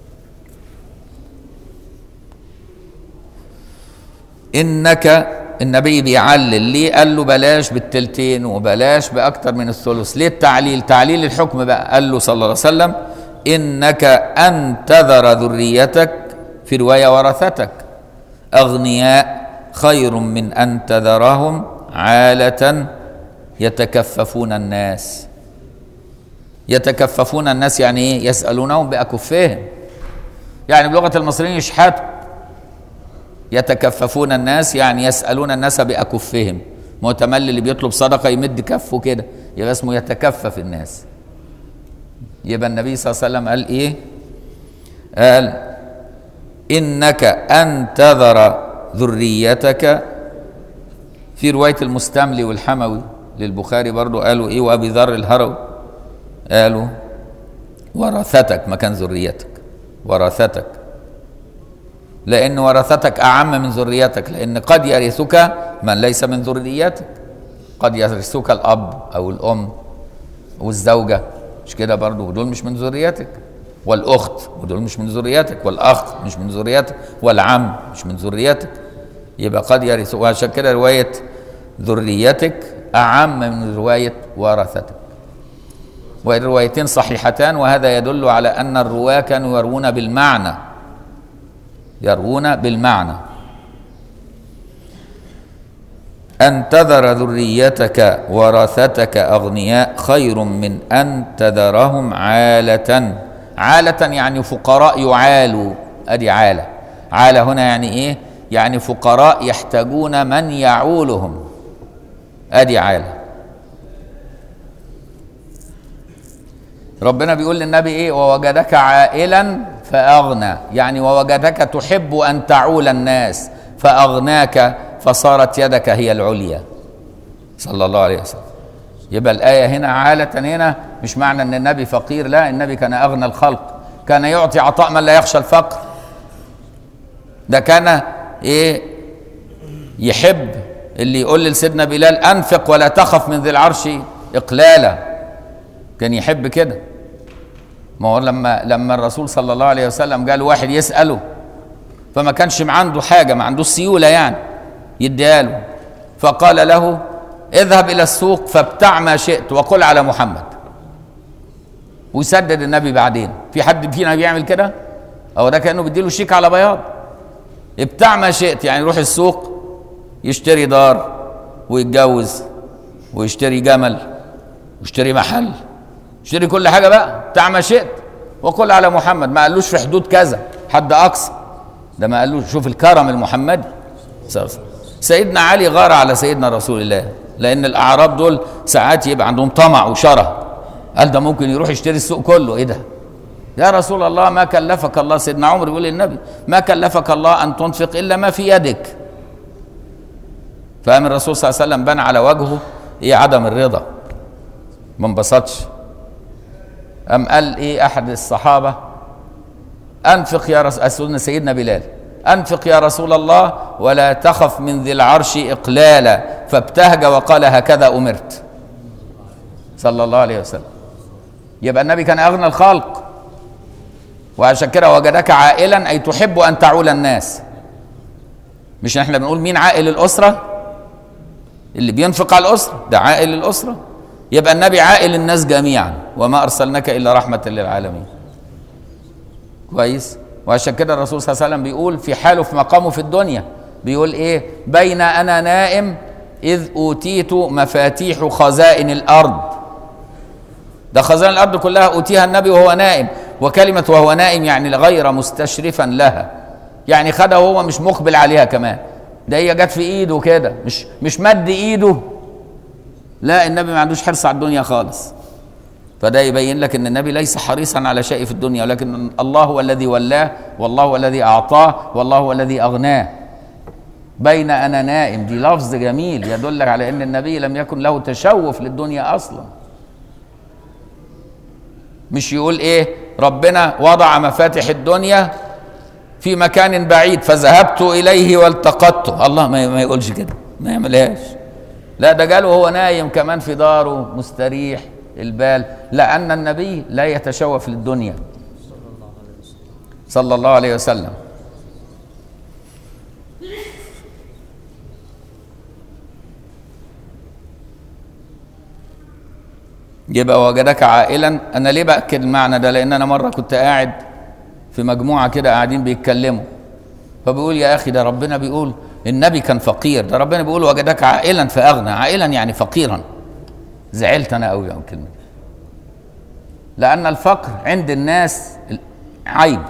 انك النبي بيعلل ليه قال له بلاش بالتلتين وبلاش باكتر من الثلث ليه التعليل تعليل الحكم بقى قال له صلى الله عليه وسلم انك ان تذر ذريتك في روايه ورثتك اغنياء خير من ان تذرهم عاله يتكففون الناس يتكففون الناس يعني ايه يسالونهم باكفهم يعني بلغه المصريين يشحتوا يتكففون الناس يعني يسالون الناس باكفهم متملي اللي بيطلب صدقه يمد كفه كده يبقى اسمه يتكفف الناس يبقى النبي صلى الله عليه وسلم قال ايه قال انك ان تذر ذريتك في روايه المستملي والحموي للبخاري برضو قالوا ايه وابي ذر الهروي قالوا ورثتك مكان ذريتك ورثتك لأن ورثتك أعم من ذريتك لأن قد يرثك من ليس من ذريتك قد يرثك الأب أو الأم والزوجة مش كده برضو ودول مش من ذريتك والأخت ودول مش من ذريتك والأخ مش من ذريتك والعم مش من ذريتك يبقى قد يرث وعشان كده رواية ذريتك أعم من رواية ورثتك والروايتين صحيحتان وهذا يدل على أن الرواة كانوا يروون بالمعنى يروون بالمعنى أن تذر ذريتك ورثتك أغنياء خير من أن تذرهم عالة عالة يعني فقراء يعالوا أدي عالة عالة هنا يعني إيه يعني فقراء يحتاجون من يعولهم أدي عالة ربنا بيقول للنبي ايه ووجدك عائلا فاغنى يعني ووجدك تحب ان تعول الناس فاغناك فصارت يدك هي العليا صلى الله عليه وسلم يبقى الايه هنا عاله هنا مش معنى ان النبي فقير لا النبي كان اغنى الخلق كان يعطي عطاء من لا يخشى الفقر ده كان ايه يحب اللي يقول لسيدنا بلال انفق ولا تخف من ذي العرش اقلالا كان يحب كده ما هو لما لما الرسول صلى الله عليه وسلم قال واحد يسأله فما كانش عنده حاجة ما عندوش سيولة يعني يديها له فقال له اذهب إلى السوق فابتع ما شئت وقل على محمد ويسدد النبي بعدين في حد فينا بيعمل كده أو ده كأنه بيديله شيك على بياض ابتع ما شئت يعني يروح السوق يشتري دار ويتجوز ويشتري جمل ويشتري محل اشتري كل حاجه بقى بتاع ما شئت وقل على محمد ما قالوش في حدود كذا حد اقصى ده ما قالوش شوف الكرم المحمدي سيدنا علي غار على سيدنا رسول الله لان الاعراب دول ساعات يبقى عندهم طمع وشره قال ده ممكن يروح يشتري السوق كله ايه ده يا رسول الله ما كلفك الله سيدنا عمر يقول للنبي ما كلفك الله ان تنفق الا ما في يدك فقام الرسول صلى الله عليه وسلم بان على وجهه ايه عدم الرضا ما انبسطش أم قال إيه أحد الصحابة أنفق يا رسول سيدنا بلال أنفق يا رسول الله ولا تخف من ذي العرش إقلالا فابتهج وقال هكذا أمرت صلى الله عليه وسلم يبقى النبي كان أغنى الخلق وعشان كده وجدك عائلا أي تحب أن تعول الناس مش احنا بنقول مين عائل الأسرة اللي بينفق على الأسرة ده عائل الأسرة يبقى النبي عائل الناس جميعا وما ارسلناك الا رحمه للعالمين كويس وعشان كده الرسول صلى الله عليه وسلم بيقول في حاله في مقامه في الدنيا بيقول ايه بين انا نائم اذ اوتيت مفاتيح خزائن الارض ده خزائن الارض كلها اوتيها النبي وهو نائم وكلمه وهو نائم يعني غير مستشرفا لها يعني خدها وهو مش مقبل عليها كمان ده هي جت في ايده كده مش مش مد ايده لا النبي ما عندوش حرص على الدنيا خالص فده يبين لك ان النبي ليس حريصا على شيء في الدنيا ولكن الله هو الذي ولاه والله هو الذي اعطاه والله هو الذي اغناه بين انا نائم دي لفظ جميل يدل على ان النبي لم يكن له تشوف للدنيا اصلا مش يقول ايه ربنا وضع مفاتح الدنيا في مكان بعيد فذهبت اليه والتقطته الله ما يقولش كده ما يعملهاش لا ده قالوا هو نايم كمان في داره مستريح البال لأن النبي لا يتشوف للدنيا صلى الله عليه وسلم يبقى وجدك عائلا انا ليه باكد المعنى ده لان انا مره كنت قاعد في مجموعه كده قاعدين بيتكلموا فبيقول يا اخي ده ربنا بيقول النبي كان فقير ده ربنا بيقول وجدك عائلا فاغنى عائلا يعني فقيرا زعلت انا قوي على الكلمه دي لان الفقر عند الناس عيب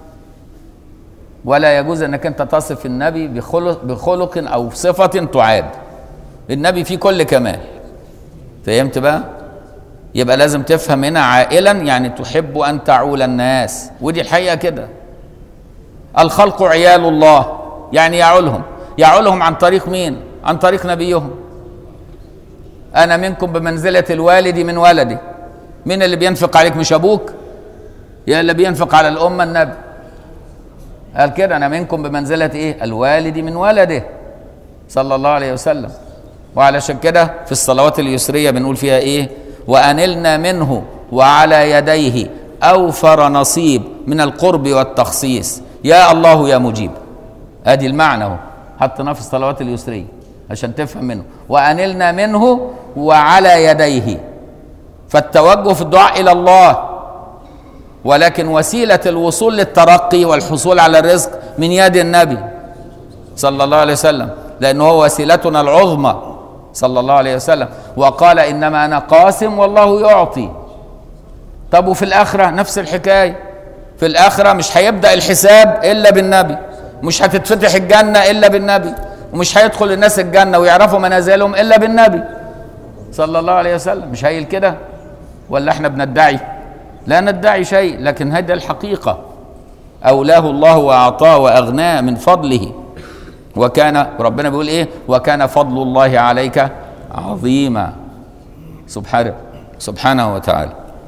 ولا يجوز انك انت تصف النبي بخلق, بخلق او صفه تعاب النبي فيه كل كمال فهمت بقى يبقى لازم تفهم هنا عائلا يعني تحب ان تعول الناس ودي الحقيقه كده الخلق عيال الله يعني يعولهم يعولهم عن طريق مين عن طريق نبيهم انا منكم بمنزله الوالد من ولدي مين اللي بينفق عليك مش ابوك يا اللي بينفق على الامه النبي قال كده انا منكم بمنزله ايه الوالد من ولده صلى الله عليه وسلم وعلشان كده في الصلوات اليسريه بنقول فيها ايه وانلنا منه وعلى يديه اوفر نصيب من القرب والتخصيص يا الله يا مجيب ادي المعنى اهو حطيناه في الصلوات اليسريه عشان تفهم منه وانلنا منه وعلى يديه فالتوجه في الدعاء الى الله ولكن وسيله الوصول للترقي والحصول على الرزق من يد النبي صلى الله عليه وسلم لانه هو وسيلتنا العظمى صلى الله عليه وسلم وقال انما انا قاسم والله يعطي طب وفي الاخره نفس الحكايه في الاخره مش هيبدا الحساب الا بالنبي مش هتتفتح الجنه الا بالنبي ومش هيدخل الناس الجنه ويعرفوا منازلهم الا بالنبي صلى الله عليه وسلم مش هيقول كده ولا احنا بندعي لا ندعي شيء لكن هذه الحقيقه اولاه الله واعطاه واغناه من فضله وكان ربنا بيقول ايه وكان فضل الله عليك عظيما سبحانه سبحانه وتعالى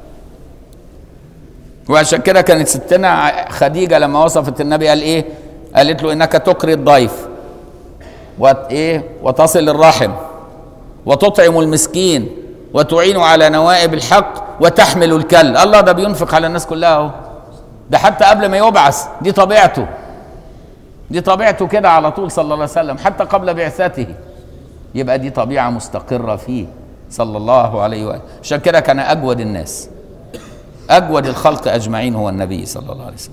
وعشان كده كانت ستنا خديجه لما وصفت النبي قال ايه قالت له انك تقري الضيف وت ايه وتصل الرحم وتطعم المسكين وتعين على نوائب الحق وتحمل الكل الله ده بينفق على الناس كلها اهو ده حتى قبل ما يبعث دي طبيعته دي طبيعته كده على طول صلى الله عليه وسلم حتى قبل بعثته يبقى دي طبيعة مستقرة فيه صلى الله عليه وآله عشان كده كان أجود الناس أجود الخلق أجمعين هو النبي صلى الله عليه وسلم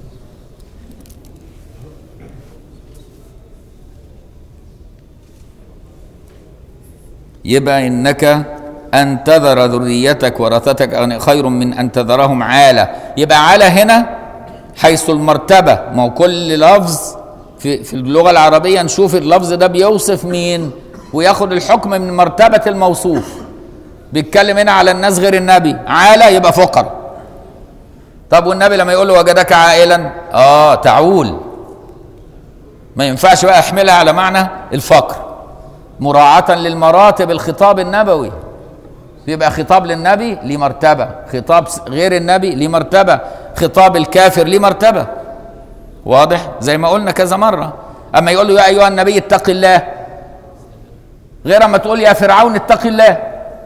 يبقى إنك أن تذر ذريتك ورثتك خير من أن تذرهم عالة يبقى عالة هنا حيث المرتبة ما هو كل لفظ في, في اللغة العربية نشوف اللفظ ده بيوصف مين وياخد الحكم من مرتبة الموصوف بيتكلم هنا على الناس غير النبي عالة يبقى فقر طب والنبي لما يقول له وجدك عائلا اه تعول ما ينفعش بقى احملها على معنى الفقر مراعاة للمراتب الخطاب النبوي يبقى خطاب للنبي ليه مرتبة خطاب غير النبي ليه مرتبة خطاب الكافر ليه مرتبة واضح زي ما قلنا كذا مرة أما يقول له يا أيها النبي اتق الله غير أما تقول يا فرعون اتق الله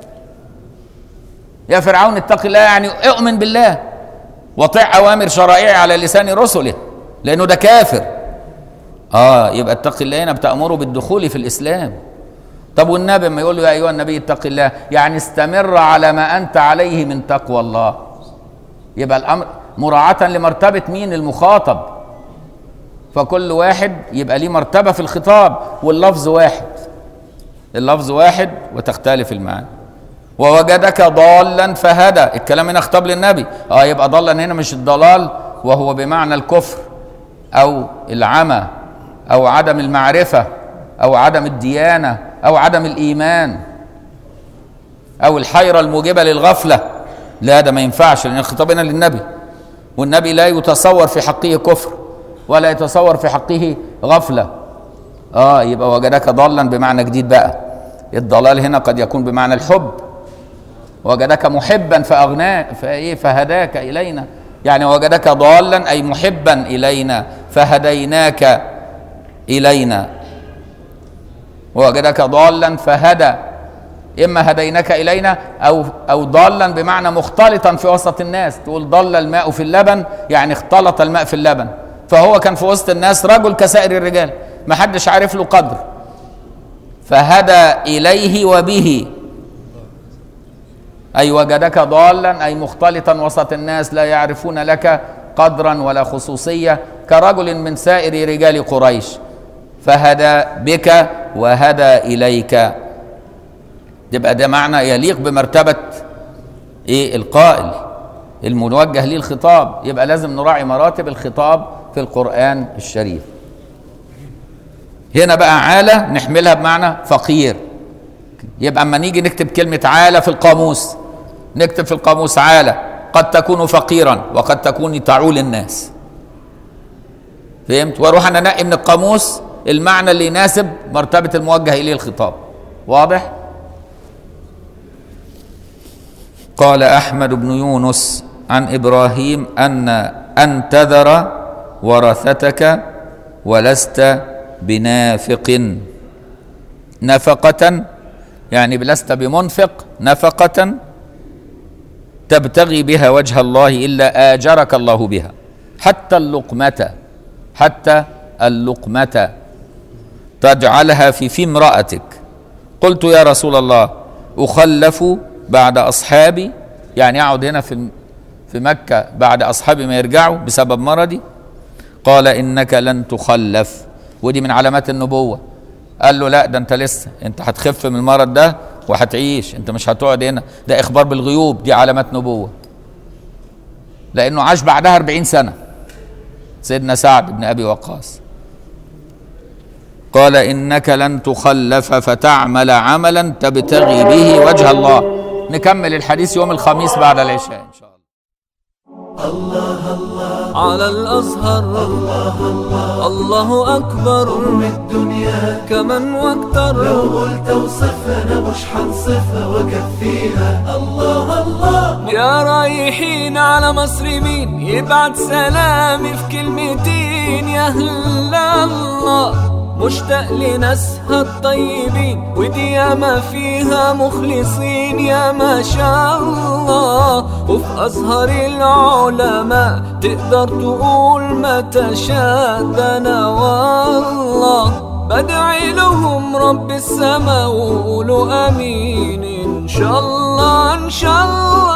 يا فرعون اتق الله يعني اؤمن بالله وطع أوامر شرائعه على لسان رسله لأنه ده كافر اه يبقى اتق الله هنا بتأمره بالدخول في الإسلام طب والنبي ما يقول له يا أيها النبي اتق الله يعني استمر على ما أنت عليه من تقوى الله يبقى الأمر مراعاة لمرتبة مين المخاطب فكل واحد يبقى ليه مرتبة في الخطاب واللفظ واحد اللفظ واحد وتختلف المعاني ووجدك ضالا فهدى الكلام هنا خطاب للنبي اه يبقى ضالا هنا مش الضلال وهو بمعنى الكفر او العمى او عدم المعرفة او عدم الديانة او عدم الايمان او الحيرة الموجبة للغفلة لا ده ما ينفعش لان الخطاب هنا للنبي والنبي لا يتصور في حقه كفر ولا يتصور في حقه غفله اه يبقى وجدك ضالا بمعنى جديد بقى الضلال هنا قد يكون بمعنى الحب وجدك محبا فاغناك فايه فهداك الينا يعني وجدك ضالا اي محبا الينا فهديناك الينا ووجدك ضالا فهدى اما هديناك الينا او او ضالا بمعنى مختلطا في وسط الناس تقول ضل الماء في اللبن يعني اختلط الماء في اللبن فهو كان في وسط الناس رجل كسائر الرجال ما حدش عارف له قدر فهدى اليه وبه اي وجدك ضالا اي مختلطا وسط الناس لا يعرفون لك قدرا ولا خصوصيه كرجل من سائر رجال قريش فهدى بك وهدى اليك تبقى ده معنى يليق بمرتبة ايه القائل الموجه ليه الخطاب يبقى لازم نراعي مراتب الخطاب في القرآن الشريف هنا بقى عالة نحملها بمعنى فقير يبقى اما نيجي نكتب كلمة عالة في القاموس نكتب في القاموس عالة قد تكون فقيرا وقد تكون تعول الناس فهمت واروح انا انقي من القاموس المعنى اللي يناسب مرتبة الموجه اليه الخطاب واضح قال احمد بن يونس عن ابراهيم ان ان تذر ورثتك ولست بنافق نفقة يعني لست بمنفق نفقة تبتغي بها وجه الله إلا آجرك الله بها حتى اللقمة حتى اللقمة تجعلها في في امرأتك قلت يا رسول الله أخلف بعد أصحابي يعني أقعد هنا في في مكة بعد أصحابي ما يرجعوا بسبب مرضي قال إنك لن تخلف ودي من علامات النبوة قال له لا ده أنت لسه أنت هتخف من المرض ده وهتعيش أنت مش هتقعد هنا ده إخبار بالغيوب دي علامات نبوة لأنه عاش بعدها 40 سنة سيدنا سعد بن أبي وقاص قال إنك لن تخلف فتعمل عملا تبتغي به وجه الله نكمل الحديث يوم الخميس بعد العشاء إن شاء الله على الأزهر الله أكبر من الدنيا كمن واكتر لو قلت وصفنا مش حنصفها وكفيها الله الله يا رايحين على مصر مين يبعت سلامي في كلمتين يا هلا الله مشتاق لناسها الطيبين ودي ياما فيها مخلصين يا ما شاء الله وفي أزهر العلماء تقدر تقول ما تشاء ده أنا والله بدعي لهم رب السما وقولوا امين ان شاء الله ان شاء الله